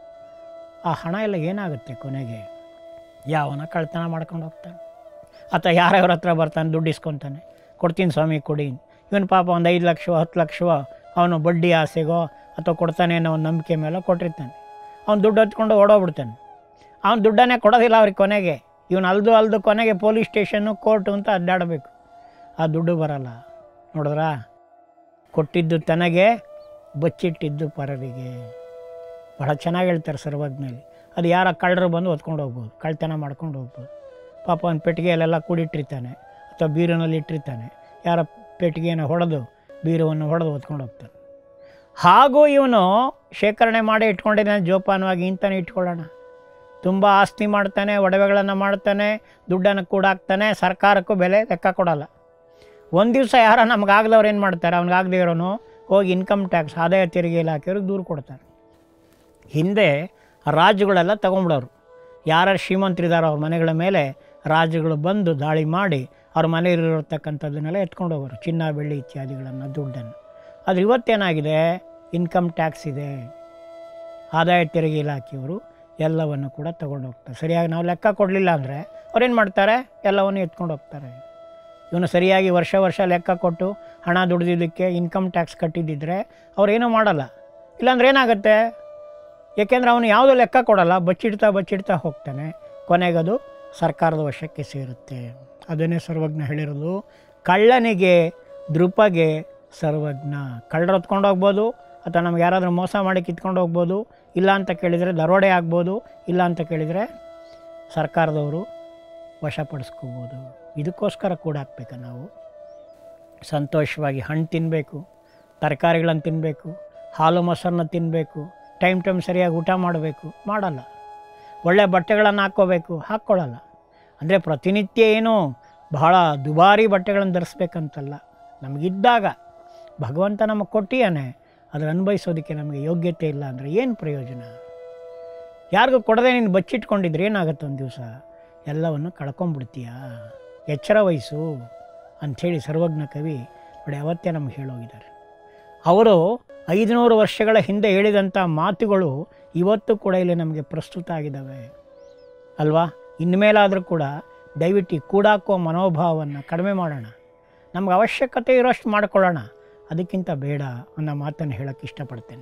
ಆ ಹಣ ಎಲ್ಲ ಏನಾಗುತ್ತೆ ಕೊನೆಗೆ ಯಾವನ ಕಳ್ತನ ಮಾಡ್ಕೊಂಡು ಹೋಗ್ತಾನೆ ಅಥವಾ ಯಾರ್ಯಾವ್ರ ಹತ್ರ ಬರ್ತಾನೆ ದುಡ್ಡು ಇಸ್ಕೊತಾನೆ ಕೊಡ್ತೀನಿ ಸ್ವಾಮಿ ಕೊಡಿ ಇವನು ಪಾಪ ಒಂದು ಐದು ಲಕ್ಷ ಹತ್ತು ಲಕ್ಷವೋ ಅವನು ಬಡ್ಡಿ ಆಸೆಗೋ ಅಥವಾ ಕೊಡ್ತಾನೆ ಅನ್ನೋ ಒಂದು ನಂಬಿಕೆ ಮೇಲೆ ಕೊಟ್ಟಿರ್ತಾನೆ ಅವ್ನು ದುಡ್ಡು ಹತ್ಕೊಂಡು ಓಡೋಗ್ಬಿಡ್ತಾನೆ ಅವ್ನು ದುಡ್ಡನ್ನೇ ಕೊಡೋದಿಲ್ಲ ಅವ್ರಿಗೆ ಕೊನೆಗೆ ಇವನು ಅಲ್ದು ಅಲ್ದು ಕೊನೆಗೆ ಪೊಲೀಸ್ ಸ್ಟೇಷನ್ನು ಕೋರ್ಟು ಅಂತ ಅಡ್ಡಾಡಬೇಕು ಆ ದುಡ್ಡು ಬರಲ್ಲ ನೋಡಿದ್ರಾ ಕೊಟ್ಟಿದ್ದು ತನಗೆ ಬಚ್ಚಿಟ್ಟಿದ್ದು ಪರರಿಗೆ ಬಹಳ ಚೆನ್ನಾಗಿ ಹೇಳ್ತಾರೆ ಸರ್ವಜ್ಞಲ್ಲಿ ಅದು ಯಾರ ಕಳ್ಳರು ಬಂದು ಹೊತ್ಕೊಂಡು ಹೋಗ್ಬೋದು ಕಳ್ತನ ಮಾಡ್ಕೊಂಡು ಹೋಗ್ಬೋದು ಪಾಪ ಒಂದು ಪೆಟ್ಟಿಗೆಯಲ್ಲೆಲ್ಲ ಕೂಡಿಟ್ಟಿರ್ತಾನೆ ಅಥವಾ ಬೀರಿನಲ್ಲಿ ಇಟ್ಟಿರ್ತಾನೆ ಯಾರ ಪೆಟ್ಟಿಗೆಯನ್ನು ಹೊಡೆದು ಬೀರವನ್ನು ಹೊಡೆದು ಹೊತ್ಕೊಂಡು ಹೋಗ್ತಾನೆ ಹಾಗೂ ಇವನು ಶೇಖರಣೆ ಮಾಡಿ ಇಟ್ಕೊಂಡಿದ್ದಾನೆ ಜೋಪಾನವಾಗಿ ಇಂತಾನೆ ಇಟ್ಕೊಳ್ಳೋಣ ತುಂಬ ಆಸ್ತಿ ಮಾಡ್ತಾನೆ ಒಡವೆಗಳನ್ನು ಮಾಡ್ತಾನೆ ದುಡ್ಡನ್ನು ಕೂಡ ಹಾಕ್ತಾನೆ ಸರ್ಕಾರಕ್ಕೂ ಬೆಲೆ ಲೆಕ್ಕ ಕೊಡಲ್ಲ ಒಂದು ದಿವಸ ಯಾರೋ ನಮಗಾಗ್ದವ್ರು ಏನು ಮಾಡ್ತಾರೆ ಅವ್ನಿಗಾಗದೇ ಇರೋನು ಹೋಗಿ ಇನ್ಕಮ್ ಟ್ಯಾಕ್ಸ್ ಆದಾಯ ತೆರಿಗೆ ಇಲಾಖೆಯವ್ರಿಗೆ ದೂರು ಕೊಡ್ತಾರೆ ಹಿಂದೆ ರಾಜುಗಳೆಲ್ಲ ತೊಗೊಂಬಿಡೋರು ಯಾರು ಶ್ರೀಮಂತರಿದ್ದಾರೋ ಅವ್ರ ಮನೆಗಳ ಮೇಲೆ ರಾಜುಗಳು ಬಂದು ದಾಳಿ ಮಾಡಿ ಅವ್ರ ಮನೆಯಲ್ಲಿರತಕ್ಕಂಥದ್ದನ್ನೆಲ್ಲ ಎತ್ಕೊಂಡು ಹೋಗೋರು ಚಿನ್ನ ಬೆಳ್ಳಿ ಇತ್ಯಾದಿಗಳನ್ನು ದುಡ್ಡನ್ನು ಆದರೆ ಇವತ್ತೇನಾಗಿದೆ ಇನ್ಕಮ್ ಟ್ಯಾಕ್ಸ್ ಇದೆ ಆದಾಯ ತೆರಿಗೆ ಇಲಾಖೆಯವರು ಎಲ್ಲವನ್ನು ಕೂಡ ತಗೊಂಡು ಹೋಗ್ತಾರೆ ಸರಿಯಾಗಿ ನಾವು ಲೆಕ್ಕ ಕೊಡಲಿಲ್ಲ ಅಂದರೆ ಅವ್ರೇನು ಮಾಡ್ತಾರೆ ಎಲ್ಲವನ್ನು ಎತ್ಕೊಂಡು ಹೋಗ್ತಾರೆ ಇವನು ಸರಿಯಾಗಿ ವರ್ಷ ವರ್ಷ ಲೆಕ್ಕ ಕೊಟ್ಟು ಹಣ ದುಡ್ದಿದ್ದಕ್ಕೆ ಇನ್ಕಮ್ ಟ್ಯಾಕ್ಸ್ ಕಟ್ಟಿದ್ದಿದ್ರೆ ಅವ್ರೇನೂ ಮಾಡಲ್ಲ ಇಲ್ಲಾಂದ್ರೆ ಏನಾಗುತ್ತೆ ಏಕೆಂದರೆ ಅವನು ಯಾವುದೂ ಲೆಕ್ಕ ಕೊಡಲ್ಲ ಬಚ್ಚಿಡ್ತಾ ಬಚ್ಚಿಡ್ತಾ ಹೋಗ್ತಾನೆ ಕೊನೆಗದು ಸರ್ಕಾರದ ವಶಕ್ಕೆ ಸೇರುತ್ತೆ ಅದನ್ನೇ ಸರ್ವಜ್ಞ ಹೇಳಿರೋದು ಕಳ್ಳನಿಗೆ ದೃಪಗೆ ಸರ್ವಜ್ಞ ಕಳ್ಳರು ಹೊತ್ಕೊಂಡು ಹೋಗ್ಬೋದು ಅಥವಾ ನಮ್ಗೆ ಯಾರಾದರೂ ಮೋಸ ಮಾಡಿ ಕಿತ್ಕೊಂಡು ಹೋಗ್ಬೋದು ಇಲ್ಲ ಅಂತ ಕೇಳಿದರೆ ದರೋಡೆ ಆಗ್ಬೋದು ಇಲ್ಲ ಅಂತ ಕೇಳಿದರೆ ಸರ್ಕಾರದವರು ವಶಪಡಿಸ್ಕೋಬೋದು ಇದಕ್ಕೋಸ್ಕರ ಕೂಡ ಹಾಕ್ಬೇಕಾ ನಾವು ಸಂತೋಷವಾಗಿ ಹಣ್ಣು ತಿನ್ನಬೇಕು ತರಕಾರಿಗಳನ್ನು ತಿನ್ನಬೇಕು ಹಾಲು ಮೊಸರನ್ನ ತಿನ್ನಬೇಕು ಟೈಮ್ ಟೈಮ್ ಸರಿಯಾಗಿ ಊಟ ಮಾಡಬೇಕು ಮಾಡಲ್ಲ ಒಳ್ಳೆ ಬಟ್ಟೆಗಳನ್ನು ಹಾಕ್ಕೋಬೇಕು ಹಾಕ್ಕೊಳ್ಳಲ್ಲ ಅಂದರೆ ಪ್ರತಿನಿತ್ಯ ಏನು ಬಹಳ ದುಬಾರಿ ಬಟ್ಟೆಗಳನ್ನು ಧರಿಸ್ಬೇಕಂತಲ್ಲ ನಮಗಿದ್ದಾಗ ಭಗವಂತ ನಮಗೆ ಕೊಟ್ಟಿಯಾನೆ ಅದರ ಅನ್ಭವಿಸೋದಕ್ಕೆ ನಮಗೆ ಯೋಗ್ಯತೆ ಇಲ್ಲ ಅಂದರೆ ಏನು ಪ್ರಯೋಜನ ಯಾರಿಗೂ ಕೊಡದೆ ನೀನು ಬಚ್ಚಿಟ್ಕೊಂಡಿದ್ರೆ ಏನಾಗುತ್ತೆ ಒಂದು ದಿವಸ ಎಲ್ಲವನ್ನು ಕಳ್ಕೊಂಬಿಡ್ತೀಯಾ ಎಚ್ಚರ ವಹಿಸು ಅಂಥೇಳಿ ಸರ್ವಜ್ಞ ಕವಿ ನೋಡಿ ಅವತ್ತೇ ನಮ್ಗೆ ಹೇಳೋಗಿದ್ದಾರೆ ಅವರು ಐದುನೂರು ವರ್ಷಗಳ ಹಿಂದೆ ಹೇಳಿದಂಥ ಮಾತುಗಳು ಇವತ್ತು ಕೂಡ ಇಲ್ಲಿ ನಮಗೆ ಪ್ರಸ್ತುತ ಆಗಿದ್ದಾವೆ ಅಲ್ವಾ ಇನ್ಮೇಲಾದರೂ ಕೂಡ ದಯವಿಟ್ಟು ಈ ಕೂಡಾಕುವ ಮನೋಭಾವವನ್ನು ಕಡಿಮೆ ಮಾಡೋಣ ನಮ್ಗೆ ಅವಶ್ಯಕತೆ ಇರೋಷ್ಟು ಮಾಡ್ಕೊಳ್ಳೋಣ ಅದಕ್ಕಿಂತ ಬೇಡ ಅನ್ನೋ ಮಾತನ್ನು ಹೇಳೋಕ್ಕೆ ಇಷ್ಟಪಡ್ತೇನೆ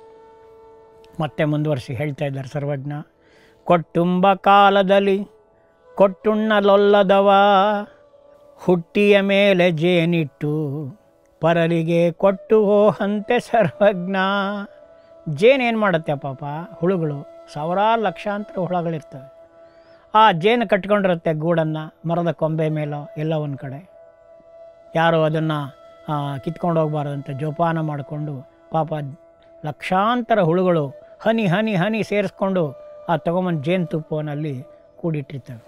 ಮತ್ತೆ ಮುಂದುವರಿಸಿ ಹೇಳ್ತಾ ಇದ್ದಾರೆ ಸರ್ವಜ್ಞ ಕೊಟ್ಟುಂಬ ಕಾಲದಲ್ಲಿ ಕೊಟ್ಟುಣ್ಣಲೊಲ್ಲದವ ಹುಟ್ಟಿಯ ಮೇಲೆ ಜೇನಿಟ್ಟು ಪರರಿಗೆ ಕೊಟ್ಟು ಹೋಹಂತೆ ಸರ್ವಜ್ಞ ಜೇನು ಏನು ಮಾಡುತ್ತೆ ಪಾಪ ಹುಳುಗಳು ಸಾವಿರಾರು ಲಕ್ಷಾಂತರ ಹುಳಗಳಿರ್ತವೆ ಆ ಜೇನು ಕಟ್ಕೊಂಡಿರುತ್ತೆ ಗೂಡನ್ನು ಮರದ ಕೊಂಬೆ ಮೇಲೋ ಎಲ್ಲ ಒಂದು ಕಡೆ ಯಾರು ಅದನ್ನು ಕಿತ್ಕೊಂಡು ಹೋಗ್ಬಾರ್ದಂತ ಜೋಪಾನ ಮಾಡಿಕೊಂಡು ಪಾಪ ಲಕ್ಷಾಂತರ ಹುಳುಗಳು ಹನಿ ಹನಿ ಹನಿ ಸೇರಿಸ್ಕೊಂಡು ಆ ತೊಗೊಂಬಂದು ಜೇನುತುಪ್ಪವನ್ನಲ್ಲಿ ಕೂಡಿಟ್ಟಿರ್ತವೆ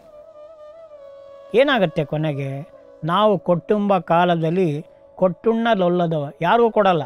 ಏನಾಗುತ್ತೆ ಕೊನೆಗೆ ನಾವು ಕೊಟ್ಟುಂಬ ಕಾಲದಲ್ಲಿ ಕೊಟ್ಟುಣ್ಣಲೊಲ್ಲದವ ಯಾರಿಗೂ ಕೊಡಲ್ಲ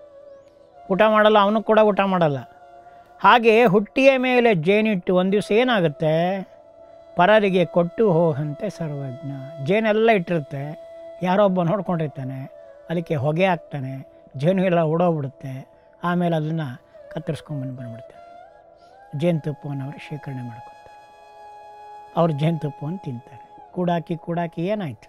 ಊಟ ಮಾಡಲ್ಲ ಅವನು ಕೂಡ ಊಟ ಮಾಡಲ್ಲ ಹಾಗೆ ಹುಟ್ಟಿಯ ಮೇಲೆ ಜೇನಿಟ್ಟು ಒಂದು ದಿವಸ ಏನಾಗುತ್ತೆ ಪರರಿಗೆ ಕೊಟ್ಟು ಹೋಗಂತೆ ಸರ್ವಜ್ಞ ಜೇನೆಲ್ಲ ಇಟ್ಟಿರುತ್ತೆ ಯಾರೋ ಒಬ್ಬ ನೋಡ್ಕೊಂಡಿರ್ತಾನೆ ಅದಕ್ಕೆ ಹೊಗೆ ಹಾಕ್ತಾನೆ ಜೇನು ಎಲ್ಲ ಉಡೋಗ್ಬಿಡುತ್ತೆ ಆಮೇಲೆ ಅದನ್ನು ಕತ್ತರಿಸ್ಕೊಂಬಂದು ಬಂದ್ಬಿಡ್ತಾನೆ ಜೇನುತುಪ್ಪವನ್ನು ಅವರು ಶೇಖರಣೆ ಮಾಡ್ಕೊತಾರೆ ಅವ್ರು ಜೇನುತುಪ್ಪವನ್ನು ತಿಂತಾರೆ ಕೂಡಾಕಿ ಕೂಡಾಕಿ ಏನಾಯಿತು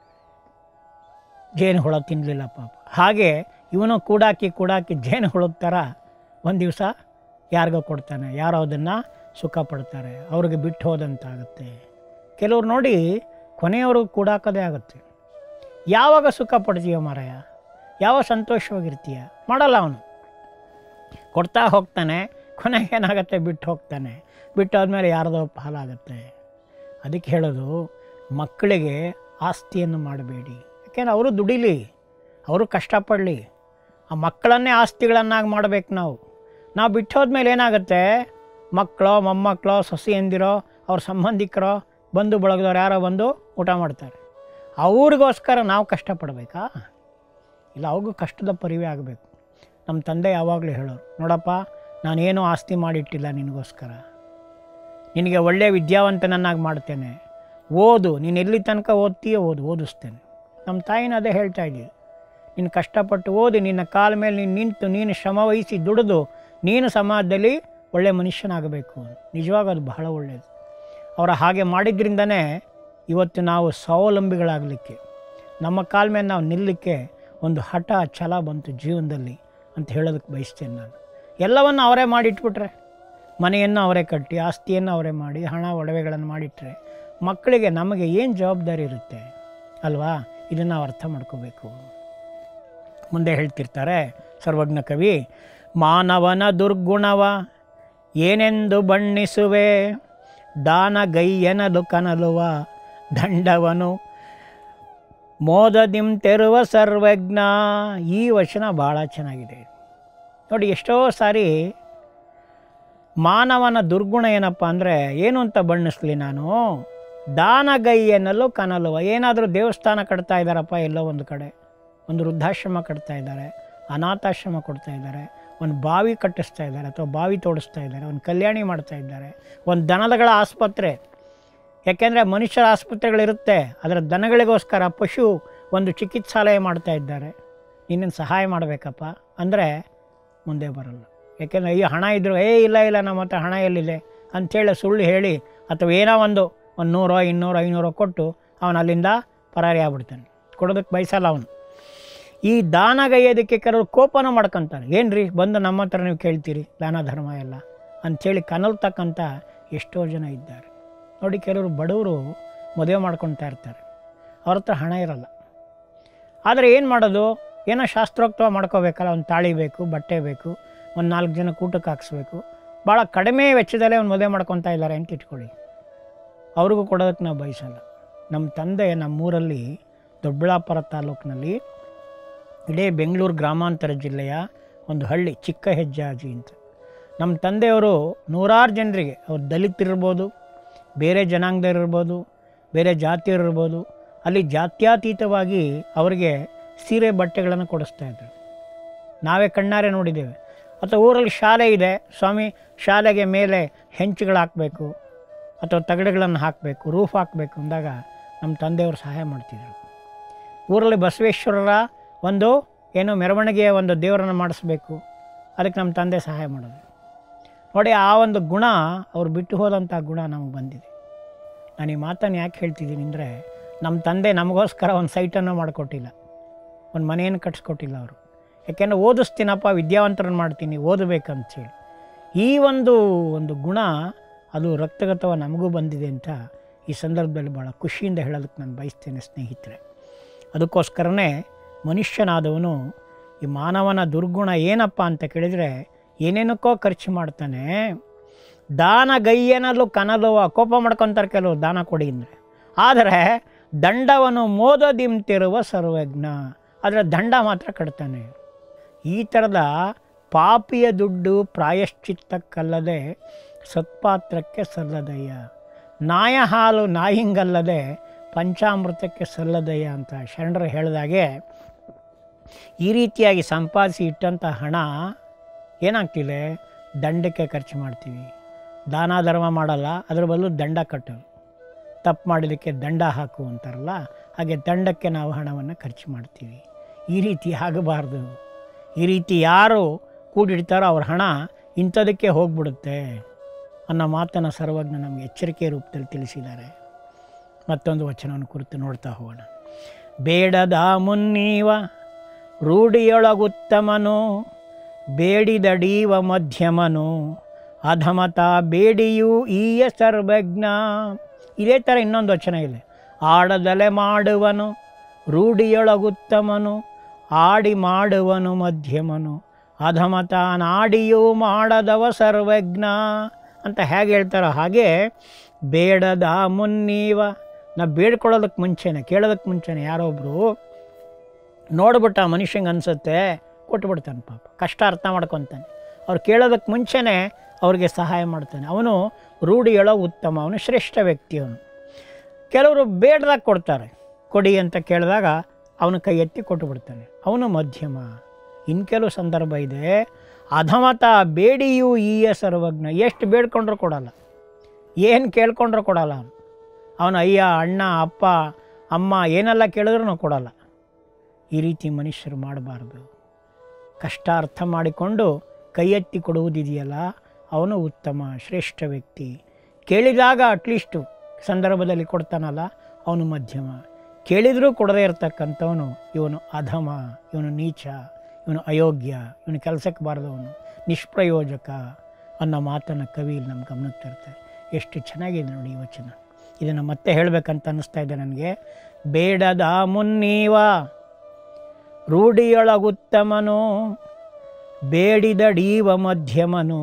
ಜೇನು ಹುಳ ತಿನ್ನಲಿಲ್ಲ ಪಾಪ ಹಾಗೆ ಇವನು ಕೂಡಾಕಿ ಕೂಡಾಕಿ ಜೇನು ಹುಳದ ಥರ ಒಂದು ದಿವಸ ಯಾರಿಗೋ ಕೊಡ್ತಾನೆ ಯಾರೋ ಅದನ್ನು ಸುಖ ಪಡ್ತಾರೆ ಅವ್ರಿಗೆ ಬಿಟ್ಟು ಹೋದಂತಾಗುತ್ತೆ ಕೆಲವ್ರು ನೋಡಿ ಕೊನೆಯವ್ರಿಗೆ ಕೂಡಾಕೋದೇ ಆಗುತ್ತೆ ಯಾವಾಗ ಸುಖ ಪಡ್ತೀಯ ಮಾರಾಯ ಯಾವ ಸಂತೋಷವಾಗಿರ್ತೀಯ ಮಾಡಲ್ಲ ಅವನು ಕೊಡ್ತಾ ಹೋಗ್ತಾನೆ ಕೊನೆಗೆ ಏನಾಗುತ್ತೆ ಬಿಟ್ಟು ಹೋಗ್ತಾನೆ ಬಿಟ್ಟು ಆದಮೇಲೆ ಯಾರ್ದೋ ಪಾಲಾಗುತ್ತೆ ಅದಕ್ಕೆ ಹೇಳೋದು ಮಕ್ಕಳಿಗೆ ಆಸ್ತಿಯನ್ನು ಮಾಡಬೇಡಿ ಯಾಕೆಂದ್ರೆ ಅವರು ದುಡಿಲಿ ಅವರು ಕಷ್ಟಪಡಲಿ ಆ ಮಕ್ಕಳನ್ನೇ ಆಸ್ತಿಗಳನ್ನಾಗಿ ಮಾಡಬೇಕು ನಾವು ನಾವು ಬಿಟ್ಟು ಹೋದ್ಮೇಲೆ ಏನಾಗುತ್ತೆ ಮಕ್ಕಳೋ ಮೊಮ್ಮಕ್ಕಳೋ ಸೊಸೆ ಎಂದಿರೋ ಅವ್ರ ಸಂಬಂಧಿಕರೋ ಬಂಧು ಬಳಗದವ್ರು ಯಾರೋ ಬಂದು ಊಟ ಮಾಡ್ತಾರೆ ಅವ್ರಿಗೋಸ್ಕರ ನಾವು ಕಷ್ಟಪಡಬೇಕಾ ಇಲ್ಲ ಅವ್ರಿಗೂ ಕಷ್ಟದ ಪರಿವೇ ಆಗಬೇಕು ನಮ್ಮ ತಂದೆ ಯಾವಾಗಲೂ ಹೇಳೋರು ನೋಡಪ್ಪ ನಾನೇನೂ ಆಸ್ತಿ ಮಾಡಿಟ್ಟಿಲ್ಲ ನಿನಗೋಸ್ಕರ ನಿನಗೆ ಒಳ್ಳೆಯ ವಿದ್ಯಾವಂತನನ್ನಾಗಿ ಮಾಡ್ತೇನೆ ಓದು ನೀನು ಎಲ್ಲಿ ತನಕ ಓದ್ತೀಯೋ ಓದು ಓದಿಸ್ತೇನೆ ನಮ್ಮ ತಾಯಿನ ಅದೇ ಹೇಳ್ತಾ ಇದ್ದೀವಿ ನೀನು ಕಷ್ಟಪಟ್ಟು ಓದಿ ನಿನ್ನ ಕಾಲ ಮೇಲೆ ನೀನು ನಿಂತು ನೀನು ಶ್ರಮವಹಿಸಿ ದುಡಿದು ನೀನು ಸಮಾಜದಲ್ಲಿ ಒಳ್ಳೆಯ ಮನುಷ್ಯನಾಗಬೇಕು ನಿಜವಾಗ ಅದು ಬಹಳ ಒಳ್ಳೆಯದು ಅವರ ಹಾಗೆ ಮಾಡಿದ್ರಿಂದನೇ ಇವತ್ತು ನಾವು ಸ್ವಾವಲಂಬಿಗಳಾಗಲಿಕ್ಕೆ ನಮ್ಮ ಕಾಲ ಮೇಲೆ ನಾವು ನಿಲ್ಲಕ್ಕೆ ಒಂದು ಹಠ ಛಲ ಬಂತು ಜೀವನದಲ್ಲಿ ಅಂತ ಹೇಳೋದಕ್ಕೆ ಬಯಸ್ತೇನೆ ನಾನು ಎಲ್ಲವನ್ನು ಅವರೇ ಮಾಡಿಟ್ಬಿಟ್ರೆ ಮನೆಯನ್ನು ಅವರೇ ಕಟ್ಟಿ ಆಸ್ತಿಯನ್ನು ಅವರೇ ಮಾಡಿ ಹಣ ಒಡವೆಗಳನ್ನು ಮಾಡಿಟ್ರೆ ಮಕ್ಕಳಿಗೆ ನಮಗೆ ಏನು ಜವಾಬ್ದಾರಿ ಇರುತ್ತೆ ಅಲ್ವಾ ಇದನ್ನು ನಾವು ಅರ್ಥ ಮಾಡ್ಕೋಬೇಕು ಮುಂದೆ ಹೇಳ್ತಿರ್ತಾರೆ ಸರ್ವಜ್ಞ ಕವಿ ಮಾನವನ ದುರ್ಗುಣವ ಏನೆಂದು ಬಣ್ಣಿಸುವೆ ದಾನಗೈಯನದು ಕನಲುವ ದಂಡವನು ಮೋದದಿಂ ತೆರುವ ಸರ್ವಜ್ಞ ಈ ವಚನ ಭಾಳ ಚೆನ್ನಾಗಿದೆ ನೋಡಿ ಎಷ್ಟೋ ಸಾರಿ ಮಾನವನ ದುರ್ಗುಣ ಏನಪ್ಪ ಅಂದರೆ ಏನು ಅಂತ ಬಣ್ಣಿಸ್ಲಿ ನಾನು ದಾನಗೈಯನಲ್ಲೂ ಕನಲುವ ಏನಾದರೂ ದೇವಸ್ಥಾನ ಕಟ್ತಾ ಇದ್ದಾರಪ್ಪ ಎಲ್ಲೋ ಒಂದು ಕಡೆ ಒಂದು ವೃದ್ಧಾಶ್ರಮ ಕಟ್ತಾ ಇದ್ದಾರೆ ಅನಾಥಾಶ್ರಮ ಕೊಡ್ತಾ ಇದ್ದಾರೆ ಒಂದು ಬಾವಿ ಕಟ್ಟಿಸ್ತಾ ಇದ್ದಾರೆ ಅಥವಾ ಬಾವಿ ತೋಡಿಸ್ತಾ ಇದ್ದಾರೆ ಒಂದು ಕಲ್ಯಾಣಿ ಮಾಡ್ತಾ ಇದ್ದಾರೆ ಒಂದು ದನದಗಳ ಆಸ್ಪತ್ರೆ ಯಾಕೆಂದರೆ ಮನುಷ್ಯರ ಆಸ್ಪತ್ರೆಗಳಿರುತ್ತೆ ಅದರ ದನಗಳಿಗೋಸ್ಕರ ಪಶು ಒಂದು ಚಿಕಿತ್ಸಾಲಯ ಮಾಡ್ತಾ ಇದ್ದಾರೆ ನಿನ್ನನ್ನು ಸಹಾಯ ಮಾಡಬೇಕಪ್ಪ ಅಂದರೆ ಮುಂದೆ ಬರಲ್ಲ ಯಾಕೆಂದರೆ ಅಯ್ಯೋ ಹಣ ಇದ್ದರು ಏ ಇಲ್ಲ ಇಲ್ಲ ನಮ್ಮ ಹತ್ರ ಹಣ ಎಲ್ಲಿದೆ ಅಂಥೇಳಿ ಸುಳ್ಳು ಹೇಳಿ ಅಥವಾ ಏನೋ ಒಂದು ಒಂದು ನೂರೋ ಇನ್ನೂರೋ ಐನೂರೋ ಕೊಟ್ಟು ಅವನು ಅಲ್ಲಿಂದ ಪರಾರಿ ಆಗ್ಬಿಡ್ತಾನೆ ಕೊಡೋದಕ್ಕೆ ಬಯಸಲ್ಲ ಅವನು ಈ ದಾನಗೈಯೋದಕ್ಕೆ ಕೆಲವರು ಕೋಪನ ಮಾಡ್ಕೊತಾರೆ ಏನು ರೀ ಬಂದು ನಮ್ಮ ಹತ್ರ ನೀವು ಕೇಳ್ತೀರಿ ದಾನ ಧರ್ಮ ಎಲ್ಲ ಅಂಥೇಳಿ ಕನಲ್ತಕ್ಕಂಥ ಎಷ್ಟೋ ಜನ ಇದ್ದಾರೆ ನೋಡಿ ಕೆಲವರು ಬಡವರು ಮದುವೆ ಮಾಡ್ಕೊಳ್ತಾ ಇರ್ತಾರೆ ಅವ್ರ ಹತ್ರ ಹಣ ಇರಲ್ಲ ಆದರೆ ಏನು ಮಾಡೋದು ಏನೋ ಶಾಸ್ತ್ರೋಕ್ತವಾಗಿ ಮಾಡ್ಕೋಬೇಕಲ್ಲ ಒಂದು ತಾಳಿ ಬೇಕು ಬಟ್ಟೆ ಬೇಕು ಒಂದು ನಾಲ್ಕು ಜನ ಕೂಟಕ್ಕೆ ಹಾಕ್ಸ್ಬೇಕು ಭಾಳ ಕಡಿಮೆ ವೆಚ್ಚದಲ್ಲೇ ಒಂದು ಮದುವೆ ಮಾಡ್ಕೊತಾ ಇದ್ದಾರೆ ಅಂತ ಇಟ್ಕೊಳ್ಳಿ ಅವ್ರಿಗೂ ಕೊಡೋದಕ್ಕೆ ನಾವು ಬಯಸಲ್ಲ ನಮ್ಮ ತಂದೆ ನಮ್ಮೂರಲ್ಲಿ ದೊಡ್ಡಬಳ್ಳಾಪುರ ತಾಲೂಕಿನಲ್ಲಿ ಇಡೀ ಬೆಂಗಳೂರು ಗ್ರಾಮಾಂತರ ಜಿಲ್ಲೆಯ ಒಂದು ಹಳ್ಳಿ ಚಿಕ್ಕ ಹೆಜ್ಜಾಜಿ ಅಂತ ನಮ್ಮ ತಂದೆಯವರು ನೂರಾರು ಜನರಿಗೆ ಅವ್ರು ದಲಿತರಿರ್ಬೋದು ಬೇರೆ ಜನಾಂಗದವರಿರ್ಬೋದು ಬೇರೆ ಜಾತಿಯರಿರ್ಬೋದು ಅಲ್ಲಿ ಜಾತ್ಯತೀತವಾಗಿ ಅವರಿಗೆ ಸೀರೆ ಬಟ್ಟೆಗಳನ್ನು ಕೊಡಿಸ್ತಾ ಇದ್ರು ನಾವೇ ಕಣ್ಣಾರೆ ನೋಡಿದ್ದೇವೆ ಅಥವಾ ಊರಲ್ಲಿ ಶಾಲೆ ಇದೆ ಸ್ವಾಮಿ ಶಾಲೆಗೆ ಮೇಲೆ ಹೆಂಚುಗಳು ಹಾಕಬೇಕು ಅಥವಾ ತಗಡುಗಳನ್ನು ಹಾಕಬೇಕು ರೂಫ್ ಹಾಕಬೇಕು ಅಂದಾಗ ನಮ್ಮ ತಂದೆಯವರು ಸಹಾಯ ಮಾಡ್ತಿದ್ರು ಊರಲ್ಲಿ ಬಸವೇಶ್ವರರ ಒಂದು ಏನು ಮೆರವಣಿಗೆಯ ಒಂದು ದೇವರನ್ನು ಮಾಡಿಸ್ಬೇಕು ಅದಕ್ಕೆ ನಮ್ಮ ತಂದೆ ಸಹಾಯ ಮಾಡೋದು ನೋಡಿ ಆ ಒಂದು ಗುಣ ಅವ್ರು ಬಿಟ್ಟು ಹೋದಂಥ ಗುಣ ನಮಗೆ ಬಂದಿದೆ ನಾನು ಈ ಮಾತನ್ನು ಯಾಕೆ ಹೇಳ್ತಿದ್ದೀನಿ ಅಂದರೆ ನಮ್ಮ ತಂದೆ ನಮಗೋಸ್ಕರ ಒಂದು ಸೈಟನ್ನು ಮಾಡಿಕೊಟ್ಟಿಲ್ಲ ಒಂದು ಮನೆಯನ್ನು ಕಟ್ಸ್ಕೊಟ್ಟಿಲ್ಲ ಅವರು ಯಾಕೆಂದರೆ ಓದಿಸ್ತೀನಪ್ಪ ವಿದ್ಯಾವಂತರನ್ನು ಮಾಡ್ತೀನಿ ಓದಬೇಕಂತೇಳಿ ಈ ಒಂದು ಒಂದು ಗುಣ ಅದು ರಕ್ತಗತವ ನಮಗೂ ಬಂದಿದೆ ಅಂತ ಈ ಸಂದರ್ಭದಲ್ಲಿ ಭಾಳ ಖುಷಿಯಿಂದ ಹೇಳೋದಕ್ಕೆ ನಾನು ಬಯಸ್ತೇನೆ ಸ್ನೇಹಿತರೆ ಅದಕ್ಕೋಸ್ಕರನೇ ಮನುಷ್ಯನಾದವನು ಈ ಮಾನವನ ದುರ್ಗುಣ ಏನಪ್ಪ ಅಂತ ಕೇಳಿದರೆ ಏನೇನಕ್ಕೋ ಖರ್ಚು ಮಾಡ್ತಾನೆ ದಾನ ಗೈಯನಲ್ಲೂ ಕನಲುವ ಕೋಪ ಮಾಡ್ಕೊತಾರೆ ಕೆಲವು ದಾನ ಕೊಡಿ ಅಂದರೆ ಆದರೆ ದಂಡವನ್ನು ಮೋದದಿಂತಿರುವ ಸರ್ವಜ್ಞ ಆದರೆ ದಂಡ ಮಾತ್ರ ಕಟ್ತಾನೆ ಈ ಥರದ ಪಾಪಿಯ ದುಡ್ಡು ಪ್ರಾಯಶ್ಚಿತ್ತಕ್ಕಲ್ಲದೆ ಸತ್ಪಾತ್ರಕ್ಕೆ ಸಲ್ಲದಯ್ಯ ನಾಯ ಹಾಲು ನಾಯಿಂಗಲ್ಲದೆ ಪಂಚಾಮೃತಕ್ಕೆ ಸಲ್ಲದಯ್ಯ ಅಂತ ಶರಣರು ಹೇಳಿದಾಗೆ ಈ ರೀತಿಯಾಗಿ ಸಂಪಾದಿಸಿ ಇಟ್ಟಂಥ ಹಣ ಏನಾಗ್ತಿದೆ ದಂಡಕ್ಕೆ ಖರ್ಚು ಮಾಡ್ತೀವಿ ದಾನ ಧರ್ಮ ಮಾಡಲ್ಲ ಅದ್ರ ಬದಲು ದಂಡ ಕಟ್ಟೋದು ತಪ್ಪು ಮಾಡಿದ್ದಕ್ಕೆ ದಂಡ ಹಾಕು ಅಂತಾರಲ್ಲ ಹಾಗೆ ದಂಡಕ್ಕೆ ನಾವು ಹಣವನ್ನು ಖರ್ಚು ಮಾಡ್ತೀವಿ ಈ ರೀತಿ ಆಗಬಾರ್ದು ಈ ರೀತಿ ಯಾರು ಕೂಡಿಡ್ತಾರೋ ಅವ್ರ ಹಣ ಇಂಥದಕ್ಕೆ ಹೋಗ್ಬಿಡುತ್ತೆ ಅನ್ನೋ ಮಾತನ್ನು ಸರ್ವಜ್ಞ ನಮಗೆ ಎಚ್ಚರಿಕೆ ರೂಪದಲ್ಲಿ ತಿಳಿಸಿದ್ದಾರೆ ಮತ್ತೊಂದು ವಚನವನ್ನು ಕುರಿತು ನೋಡ್ತಾ ಹೋಗೋಣ ಬೇಡದ ಮುನ್ನೀವ ರೂಢಿಯೊಳಗುತ್ತಮನು ಬೇಡಿದಡೀವ ಮಧ್ಯಮನು ಅಧಮತ ಬೇಡಿಯೂ ಈಯ ಸರ್ವಜ್ಞ ಇದೇ ಥರ ಇನ್ನೊಂದು ವಚನ ಇದೆ ಆಡದಲೆ ಮಾಡುವನು ರೂಢಿಯೊಳಗುತ್ತಮನು ಆಡಿ ಮಾಡುವನು ಮಧ್ಯಮನು ಅಧಮತ ನಾಡಿಯೂ ಮಾಡದವ ಸರ್ವಜ್ಞ ಅಂತ ಹೇಗೆ ಹೇಳ್ತಾರೋ ಹಾಗೆ ಬೇಡದ ಮುನ್ನೀವ ನಾ ಬೇಡ್ಕೊಳ್ಳೋದಕ್ಕೆ ಮುಂಚೆನೆ ಕೇಳೋದಕ್ಕೆ ಮುಂಚೆನೆ ಯಾರೊಬ್ಬರು ನೋಡ್ಬಿಟ್ಟ ಮನುಷ್ಯಂಗೆ ಅನಿಸುತ್ತೆ ಕೊಟ್ಬಿಡ್ತಾನೆ ಪಾಪ ಕಷ್ಟ ಅರ್ಥ ಮಾಡ್ಕೊತಾನೆ ಅವ್ರು ಕೇಳೋದಕ್ಕೆ ಮುಂಚೆನೇ ಅವ್ರಿಗೆ ಸಹಾಯ ಮಾಡ್ತಾನೆ ಅವನು ರೂಢಿಯೊಳ ಉತ್ತಮ ಅವನು ಶ್ರೇಷ್ಠ ವ್ಯಕ್ತಿ ಅವನು ಕೆಲವರು ಬೇಡದಾಗ ಕೊಡ್ತಾರೆ ಕೊಡಿ ಅಂತ ಕೇಳಿದಾಗ ಅವನು ಕೈ ಎತ್ತಿ ಕೊಟ್ಟು ಬಿಡ್ತಾನೆ ಅವನು ಮಧ್ಯಮ ಇನ್ನು ಕೆಲವು ಸಂದರ್ಭ ಇದೆ ಅಧಮತ ಬೇಡಿಯೂ ಈಯ ಸರ್ವಜ್ಞ ಎಷ್ಟು ಬೇಡ್ಕೊಂಡ್ರೂ ಕೊಡಲ್ಲ ಏನು ಕೇಳ್ಕೊಂಡ್ರೂ ಕೊಡಲ್ಲ ಅವನು ಅವನು ಅಯ್ಯ ಅಣ್ಣ ಅಪ್ಪ ಅಮ್ಮ ಏನೆಲ್ಲ ಕೇಳಿದ್ರೂ ಕೊಡಲ್ಲ ಈ ರೀತಿ ಮನುಷ್ಯರು ಮಾಡಬಾರ್ದು ಕಷ್ಟ ಅರ್ಥ ಮಾಡಿಕೊಂಡು ಕೈ ಎತ್ತಿ ಕೊಡುವುದಿದೆಯಲ್ಲ ಅವನು ಉತ್ತಮ ಶ್ರೇಷ್ಠ ವ್ಯಕ್ತಿ ಕೇಳಿದಾಗ ಅಟ್ಲೀಸ್ಟು ಸಂದರ್ಭದಲ್ಲಿ ಕೊಡ್ತಾನಲ್ಲ ಅವನು ಮಧ್ಯಮ ಕೇಳಿದರೂ ಕೊಡದೇ ಇರತಕ್ಕಂಥವನು ಇವನು ಅಧಮ ಇವನು ನೀಚ ಇವನು ಅಯೋಗ್ಯ ಇವನು ಕೆಲಸಕ್ಕೆ ಬಾರದವನು ನಿಷ್ಪ್ರಯೋಜಕ ಅನ್ನೋ ಮಾತನ್ನು ಕವಿ ಇಲ್ಲಿ ನಮ್ಮ ಗಮನಕ್ಕೆ ತರ್ತಾರೆ ಎಷ್ಟು ಚೆನ್ನಾಗಿದೆ ನೋಡಿ ಈ ವಚನ ಇದನ್ನು ಮತ್ತೆ ಹೇಳಬೇಕಂತ ಅನ್ನಿಸ್ತಾ ಇದೆ ನನಗೆ ಬೇಡದ ಮುನ್ನೀವ ರೂಢಿಯೊಳಗುತ್ತಮನು ಬೇಡಿದಡೀವ ಮಧ್ಯಮನು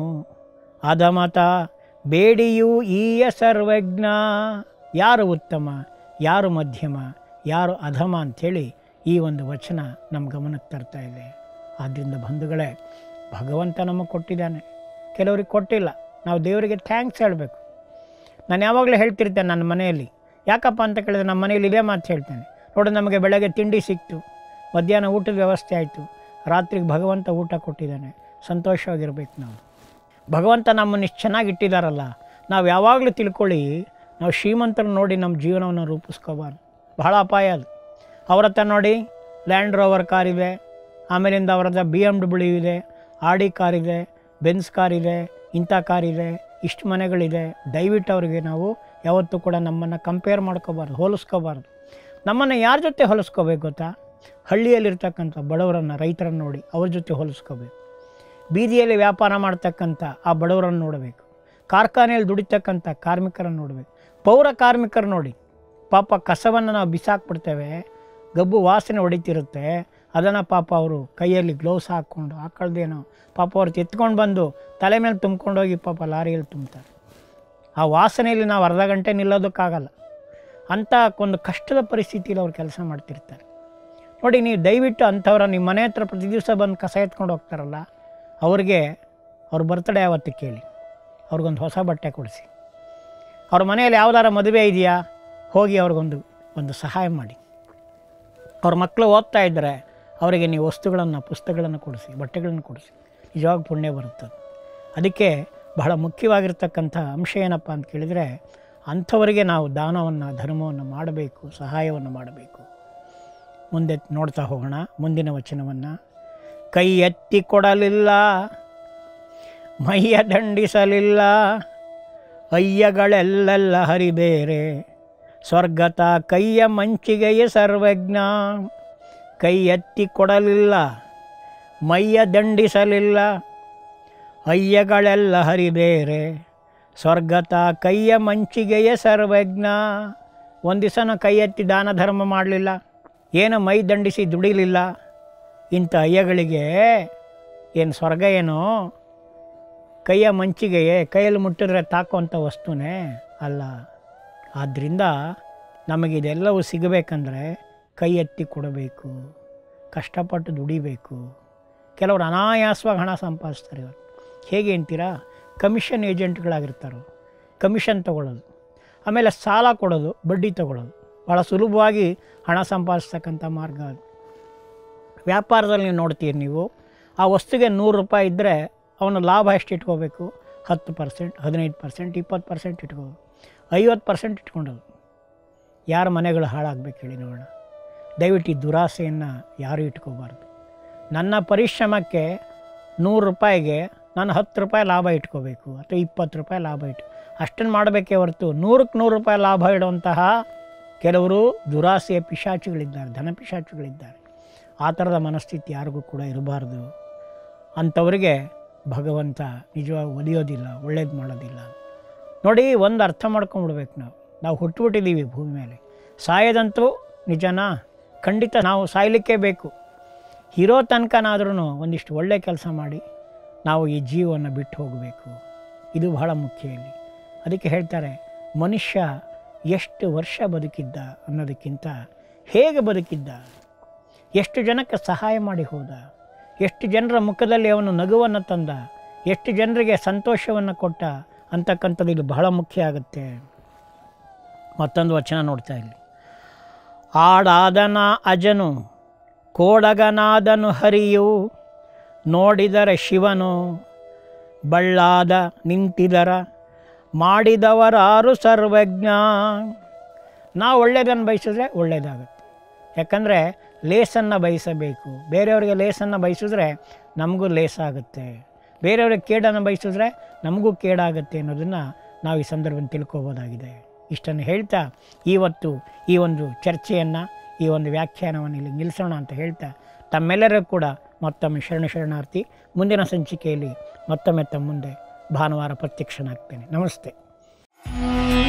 ಅಧಮತ ಬೇಡಿಯೂ ಈಯ ಸರ್ವಜ್ಞ ಯಾರು ಉತ್ತಮ ಯಾರು ಮಧ್ಯಮ ಯಾರು ಅಧಮ ಅಂಥೇಳಿ ಈ ಒಂದು ವಚನ ನಮ್ಮ ಗಮನಕ್ಕೆ ತರ್ತಾ ಇದೆ ಆದ್ದರಿಂದ ಬಂಧುಗಳೇ ಭಗವಂತ ನಮಗೆ ಕೊಟ್ಟಿದ್ದಾನೆ ಕೆಲವ್ರಿಗೆ ಕೊಟ್ಟಿಲ್ಲ ನಾವು ದೇವರಿಗೆ ಥ್ಯಾಂಕ್ಸ್ ಹೇಳಬೇಕು ನಾನು ಯಾವಾಗಲೂ ಹೇಳ್ತಿರ್ತೇನೆ ನನ್ನ ಮನೆಯಲ್ಲಿ ಯಾಕಪ್ಪ ಅಂತ ಕೇಳಿದ್ರೆ ನಮ್ಮ ಮನೆಯಲ್ಲಿ ಇದೇ ಮಾತು ಹೇಳ್ತೇನೆ ನೋಡಿ ನಮಗೆ ಬೆಳಗ್ಗೆ ತಿಂಡಿ ಸಿಕ್ತು ಮಧ್ಯಾಹ್ನ ಊಟದ ವ್ಯವಸ್ಥೆ ಆಯಿತು ರಾತ್ರಿಗೆ ಭಗವಂತ ಊಟ ಕೊಟ್ಟಿದ್ದಾನೆ ಸಂತೋಷವಾಗಿರ್ಬೇಕು ನಾವು ಭಗವಂತ ನಮ್ಮನ್ನು ಇಷ್ಟು ಚೆನ್ನಾಗಿ ಇಟ್ಟಿದ್ದಾರಲ್ಲ ನಾವು ಯಾವಾಗಲೂ ತಿಳ್ಕೊಳ್ಳಿ ನಾವು ಶ್ರೀಮಂತರು ನೋಡಿ ನಮ್ಮ ಜೀವನವನ್ನು ರೂಪಿಸ್ಕೋಬಾರ್ದು ಬಹಳ ಅಪಾಯ ಅದು ಅವ್ರ ಹತ್ರ ನೋಡಿ ಲ್ಯಾಂಡ್ ರೋವರ್ ಕಾರ್ ಇದೆ ಆಮೇಲಿಂದ ಅವ್ರ ಹತ್ರ ಬಿ ಎಮ್ ಡಬ್ಲ್ಯೂ ಇದೆ ಆಡಿ ಕಾರ್ ಇದೆ ಬೆನ್ಸ್ ಕಾರ್ ಇದೆ ಇಂಥ ಕಾರ್ ಇದೆ ಇಷ್ಟು ಮನೆಗಳಿದೆ ದಯವಿಟ್ಟು ಅವರಿಗೆ ನಾವು ಯಾವತ್ತೂ ಕೂಡ ನಮ್ಮನ್ನು ಕಂಪೇರ್ ಮಾಡ್ಕೋಬಾರ್ದು ಹೋಲಿಸ್ಕೋಬಾರ್ದು ನಮ್ಮನ್ನು ಯಾರ ಜೊತೆ ಹೋಲಿಸ್ಕೋಬೇಕು ಗೊತ್ತಾ ಹಳ್ಳಿಯಲ್ಲಿರ್ತಕ್ಕಂಥ ಬಡವರನ್ನು ರೈತರನ್ನು ನೋಡಿ ಅವ್ರ ಜೊತೆ ಹೋಲಿಸ್ಕೋಬೇಕು ಬೀದಿಯಲ್ಲಿ ವ್ಯಾಪಾರ ಮಾಡ್ತಕ್ಕಂಥ ಆ ಬಡವರನ್ನು ನೋಡಬೇಕು ಕಾರ್ಖಾನೆಯಲ್ಲಿ ದುಡಿತಕ್ಕಂಥ ಕಾರ್ಮಿಕರನ್ನು ನೋಡಬೇಕು ಪೌರ ಕಾರ್ಮಿಕರು ನೋಡಿ ಪಾಪ ಕಸವನ್ನು ನಾವು ಬಿಸಾಕ್ಬಿಡ್ತೇವೆ ಗಬ್ಬು ವಾಸನೆ ಹೊಡಿತಿರುತ್ತೆ ಅದನ್ನು ಪಾಪ ಅವರು ಕೈಯಲ್ಲಿ ಗ್ಲೌಸ್ ಹಾಕ್ಕೊಂಡು ಹಾಕೊಳ್ದೇನೋ ಪಾಪ ಅವ್ರು ಎತ್ಕೊಂಡು ಬಂದು ತಲೆ ಮೇಲೆ ತುಂಬ್ಕೊಂಡೋಗಿ ಪಾಪ ಲಾರಿಯಲ್ಲಿ ತುಂಬ್ತಾರೆ ಆ ವಾಸನೆಯಲ್ಲಿ ನಾವು ಅರ್ಧ ಗಂಟೆ ನಿಲ್ಲೋದಕ್ಕಾಗಲ್ಲ ಅಂಥ ಒಂದು ಕಷ್ಟದ ಪರಿಸ್ಥಿತಿಯಲ್ಲಿ ಅವ್ರು ಕೆಲಸ ಮಾಡ್ತಿರ್ತಾರೆ ನೋಡಿ ನೀವು ದಯವಿಟ್ಟು ಅಂಥವ್ರ ನಿಮ್ಮ ಮನೆ ಹತ್ರ ಪ್ರತಿ ದಿವಸ ಬಂದು ಕಸ ಎತ್ಕೊಂಡು ಹೋಗ್ತಾರಲ್ಲ ಅವ್ರಿಗೆ ಅವ್ರ ಬರ್ತಡೇ ಯಾವತ್ತು ಕೇಳಿ ಅವ್ರಿಗೊಂದು ಹೊಸ ಬಟ್ಟೆ ಕೊಡಿಸಿ ಅವ್ರ ಮನೆಯಲ್ಲಿ ಯಾವ್ದಾರ ಮದುವೆ ಇದೆಯಾ ಹೋಗಿ ಅವ್ರಿಗೊಂದು ಒಂದು ಸಹಾಯ ಮಾಡಿ ಅವ್ರ ಮಕ್ಕಳು ಓದ್ತಾ ಇದ್ದರೆ ಅವರಿಗೆ ನೀವು ವಸ್ತುಗಳನ್ನು ಪುಸ್ತಕಗಳನ್ನು ಕೊಡಿಸಿ ಬಟ್ಟೆಗಳನ್ನು ಕೊಡಿಸಿ ನಿಜವಾಗ ಪುಣ್ಯ ಬರುತ್ತದೆ ಅದಕ್ಕೆ ಬಹಳ ಮುಖ್ಯವಾಗಿರ್ತಕ್ಕಂಥ ಅಂಶ ಏನಪ್ಪ ಅಂತ ಕೇಳಿದರೆ ಅಂಥವರಿಗೆ ನಾವು ದಾನವನ್ನು ಧರ್ಮವನ್ನು ಮಾಡಬೇಕು ಸಹಾಯವನ್ನು ಮಾಡಬೇಕು ಮುಂದೆ ನೋಡ್ತಾ ಹೋಗೋಣ ಮುಂದಿನ ವಚನವನ್ನು ಕೈ ಎತ್ತಿ ಕೊಡಲಿಲ್ಲ ಮೈಯ ದಂಡಿಸಲಿಲ್ಲ ಅಯ್ಯಗಳೆಲ್ಲೆಲ್ಲ ಹರಿಬೇರೆ ಸ್ವರ್ಗತ ಕೈಯ ಮಂಚಿಗೆಯೇ ಸರ್ವಜ್ಞ ಕೈ ಎತ್ತಿ ಕೊಡಲಿಲ್ಲ ಮೈಯ ದಂಡಿಸಲಿಲ್ಲ ಅಯ್ಯಗಳೆಲ್ಲ ಹರಿಬೇರೆ ಸ್ವರ್ಗತ ಕೈಯ ಮಂಚಿಗೆಯೇ ಸರ್ವಜ್ಞ ಒಂದು ದಿವಸ ಕೈ ಎತ್ತಿ ದಾನ ಧರ್ಮ ಮಾಡಲಿಲ್ಲ ಏನು ಮೈ ದಂಡಿಸಿ ದುಡಿಲಿಲ್ಲ ಇಂಥ ಅಯ್ಯಗಳಿಗೆ ಏನು ಸ್ವರ್ಗ ಏನೋ ಕೈಯ ಮಂಚಿಗೆಯೇ ಕೈಯಲ್ಲಿ ಮುಟ್ಟಿದ್ರೆ ತಾಕುವಂಥ ವಸ್ತುನೇ ಅಲ್ಲ ಆದ್ದರಿಂದ ನಮಗಿದೆಲ್ಲವೂ ಸಿಗಬೇಕಂದ್ರೆ ಕೈ ಎತ್ತಿ ಕೊಡಬೇಕು ಕಷ್ಟಪಟ್ಟು ದುಡಿಬೇಕು ಕೆಲವರು ಅನಾಯಾಸವಾಗಿ ಹಣ ಸಂಪಾದಿಸ್ತಾರೆ ಇವರು ಹೇಗೆ ಅಂತೀರಾ ಕಮಿಷನ್ ಏಜೆಂಟ್ಗಳಾಗಿರ್ತಾರೆ ಕಮಿಷನ್ ತೊಗೊಳ್ಳೋದು ಆಮೇಲೆ ಸಾಲ ಕೊಡೋದು ಬಡ್ಡಿ ತೊಗೊಳ್ಳೋದು ಭಾಳ ಸುಲಭವಾಗಿ ಹಣ ಸಂಪಾದಿಸ್ತಕ್ಕಂಥ ಮಾರ್ಗ ಅದು ವ್ಯಾಪಾರದಲ್ಲಿ ನೀವು ನೋಡ್ತೀರಿ ನೀವು ಆ ವಸ್ತುಗೆ ನೂರು ರೂಪಾಯಿ ಇದ್ದರೆ ಅವನ ಲಾಭ ಎಷ್ಟು ಇಟ್ಕೋಬೇಕು ಹತ್ತು ಪರ್ಸೆಂಟ್ ಹದಿನೈದು ಪರ್ಸೆಂಟ್ ಇಪ್ಪತ್ತು ಪರ್ಸೆಂಟ್ ಇಟ್ಕೋಬೇಕು ಐವತ್ತು ಪರ್ಸೆಂಟ್ ಇಟ್ಕೊಂಡೋದು ಯಾರ ಮನೆಗಳು ಹಾಳಾಗಬೇಕು ಹೇಳಿ ನೋಡೋಣ ದಯವಿಟ್ಟು ಈ ದುರಾಸೆಯನ್ನು ಯಾರೂ ಇಟ್ಕೋಬಾರ್ದು ನನ್ನ ಪರಿಶ್ರಮಕ್ಕೆ ನೂರು ರೂಪಾಯಿಗೆ ನಾನು ಹತ್ತು ರೂಪಾಯಿ ಲಾಭ ಇಟ್ಕೋಬೇಕು ಅಥವಾ ಇಪ್ಪತ್ತು ರೂಪಾಯಿ ಲಾಭ ಇಟ್ಟು ಅಷ್ಟನ್ನು ಮಾಡಬೇಕೇ ಹೊರತು ನೂರಕ್ಕೆ ನೂರು ರೂಪಾಯಿ ಲಾಭ ಇಡುವಂತಹ ಕೆಲವರು ದುರಾಸೆಯ ಪಿಶಾಚಿಗಳಿದ್ದಾರೆ ಧನ ಪಿಶಾಚಿಗಳಿದ್ದಾರೆ ಆ ಥರದ ಮನಸ್ಥಿತಿ ಯಾರಿಗೂ ಕೂಡ ಇರಬಾರ್ದು ಅಂಥವರಿಗೆ ಭಗವಂತ ನಿಜವಾಗಿ ಒಲಿಯೋದಿಲ್ಲ ಒಳ್ಳೇದು ಮಾಡೋದಿಲ್ಲ ನೋಡಿ ಒಂದು ಅರ್ಥ ಮಾಡ್ಕೊಂಬಿಡ್ಬೇಕು ನಾವು ನಾವು ಹುಟ್ಟುಬಿಟ್ಟಿದ್ದೀವಿ ಭೂಮಿ ಮೇಲೆ ಸಾಯೋದಂತೂ ನಿಜನಾ ಖಂಡಿತ ನಾವು ಸಾಯಲಿಕ್ಕೇ ಬೇಕು ಇರೋ ತನಕನಾದ್ರೂ ಒಂದಿಷ್ಟು ಒಳ್ಳೆ ಕೆಲಸ ಮಾಡಿ ನಾವು ಈ ಜೀವವನ್ನು ಬಿಟ್ಟು ಹೋಗಬೇಕು ಇದು ಬಹಳ ಮುಖ್ಯ ಇಲ್ಲಿ ಅದಕ್ಕೆ ಹೇಳ್ತಾರೆ ಮನುಷ್ಯ ಎಷ್ಟು ವರ್ಷ ಬದುಕಿದ್ದ ಅನ್ನೋದಕ್ಕಿಂತ ಹೇಗೆ ಬದುಕಿದ್ದ ಎಷ್ಟು ಜನಕ್ಕೆ ಸಹಾಯ ಮಾಡಿ ಹೋದ ಎಷ್ಟು ಜನರ ಮುಖದಲ್ಲಿ ಅವನು ನಗುವನ್ನು ತಂದ ಎಷ್ಟು ಜನರಿಗೆ ಸಂತೋಷವನ್ನು ಕೊಟ್ಟ ಅಂತಕ್ಕಂಥದ್ದು ಇದು ಬಹಳ ಮುಖ್ಯ ಆಗುತ್ತೆ ಮತ್ತೊಂದು ವಚನ ನೋಡ್ತಾ ಇಲ್ಲಿ ಆಡಾದನ ಅಜನು ಕೋಡಗನಾದನು ಹರಿಯು ನೋಡಿದರೆ ಶಿವನು ಬಳ್ಳಾದ ನಿಂತಿದರ ಮಾಡಿದವರಾರು ಸರ್ವಜ್ಞ ನಾವು ಒಳ್ಳೆಯದನ್ನು ಬಯಸಿದ್ರೆ ಒಳ್ಳೆಯದಾಗುತ್ತೆ ಯಾಕಂದರೆ ಲೇಸನ್ನು ಬಯಸಬೇಕು ಬೇರೆಯವರಿಗೆ ಲೇಸನ್ನು ಬಯಸಿದ್ರೆ ನಮಗೂ ಲೇಸಾಗುತ್ತೆ ಬೇರೆಯವ್ರಿಗೆ ಕೇಡನ್ನು ಬಯಸಿದ್ರೆ ನಮಗೂ ಕೇಡಾಗುತ್ತೆ ಅನ್ನೋದನ್ನು ನಾವು ಈ ಸಂದರ್ಭದಲ್ಲಿ ತಿಳ್ಕೊಬೋದಾಗಿದೆ ಇಷ್ಟನ್ನು ಹೇಳ್ತಾ ಇವತ್ತು ಈ ಒಂದು ಚರ್ಚೆಯನ್ನು ಈ ಒಂದು ವ್ಯಾಖ್ಯಾನವನ್ನು ಇಲ್ಲಿ ನಿಲ್ಲಿಸೋಣ ಅಂತ ಹೇಳ್ತಾ ತಮ್ಮೆಲ್ಲರಿಗೂ ಕೂಡ ಮತ್ತೊಮ್ಮೆ ಶರಣ ಶರಣಾರ್ಥಿ ಮುಂದಿನ ಸಂಚಿಕೆಯಲ್ಲಿ ಮತ್ತೊಮ್ಮೆ ತಮ್ಮ ಮುಂದೆ ಭಾನುವಾರ ಪ್ರತ್ಯಕ್ಷನಾಗ್ತೇನೆ ನಮಸ್ತೆ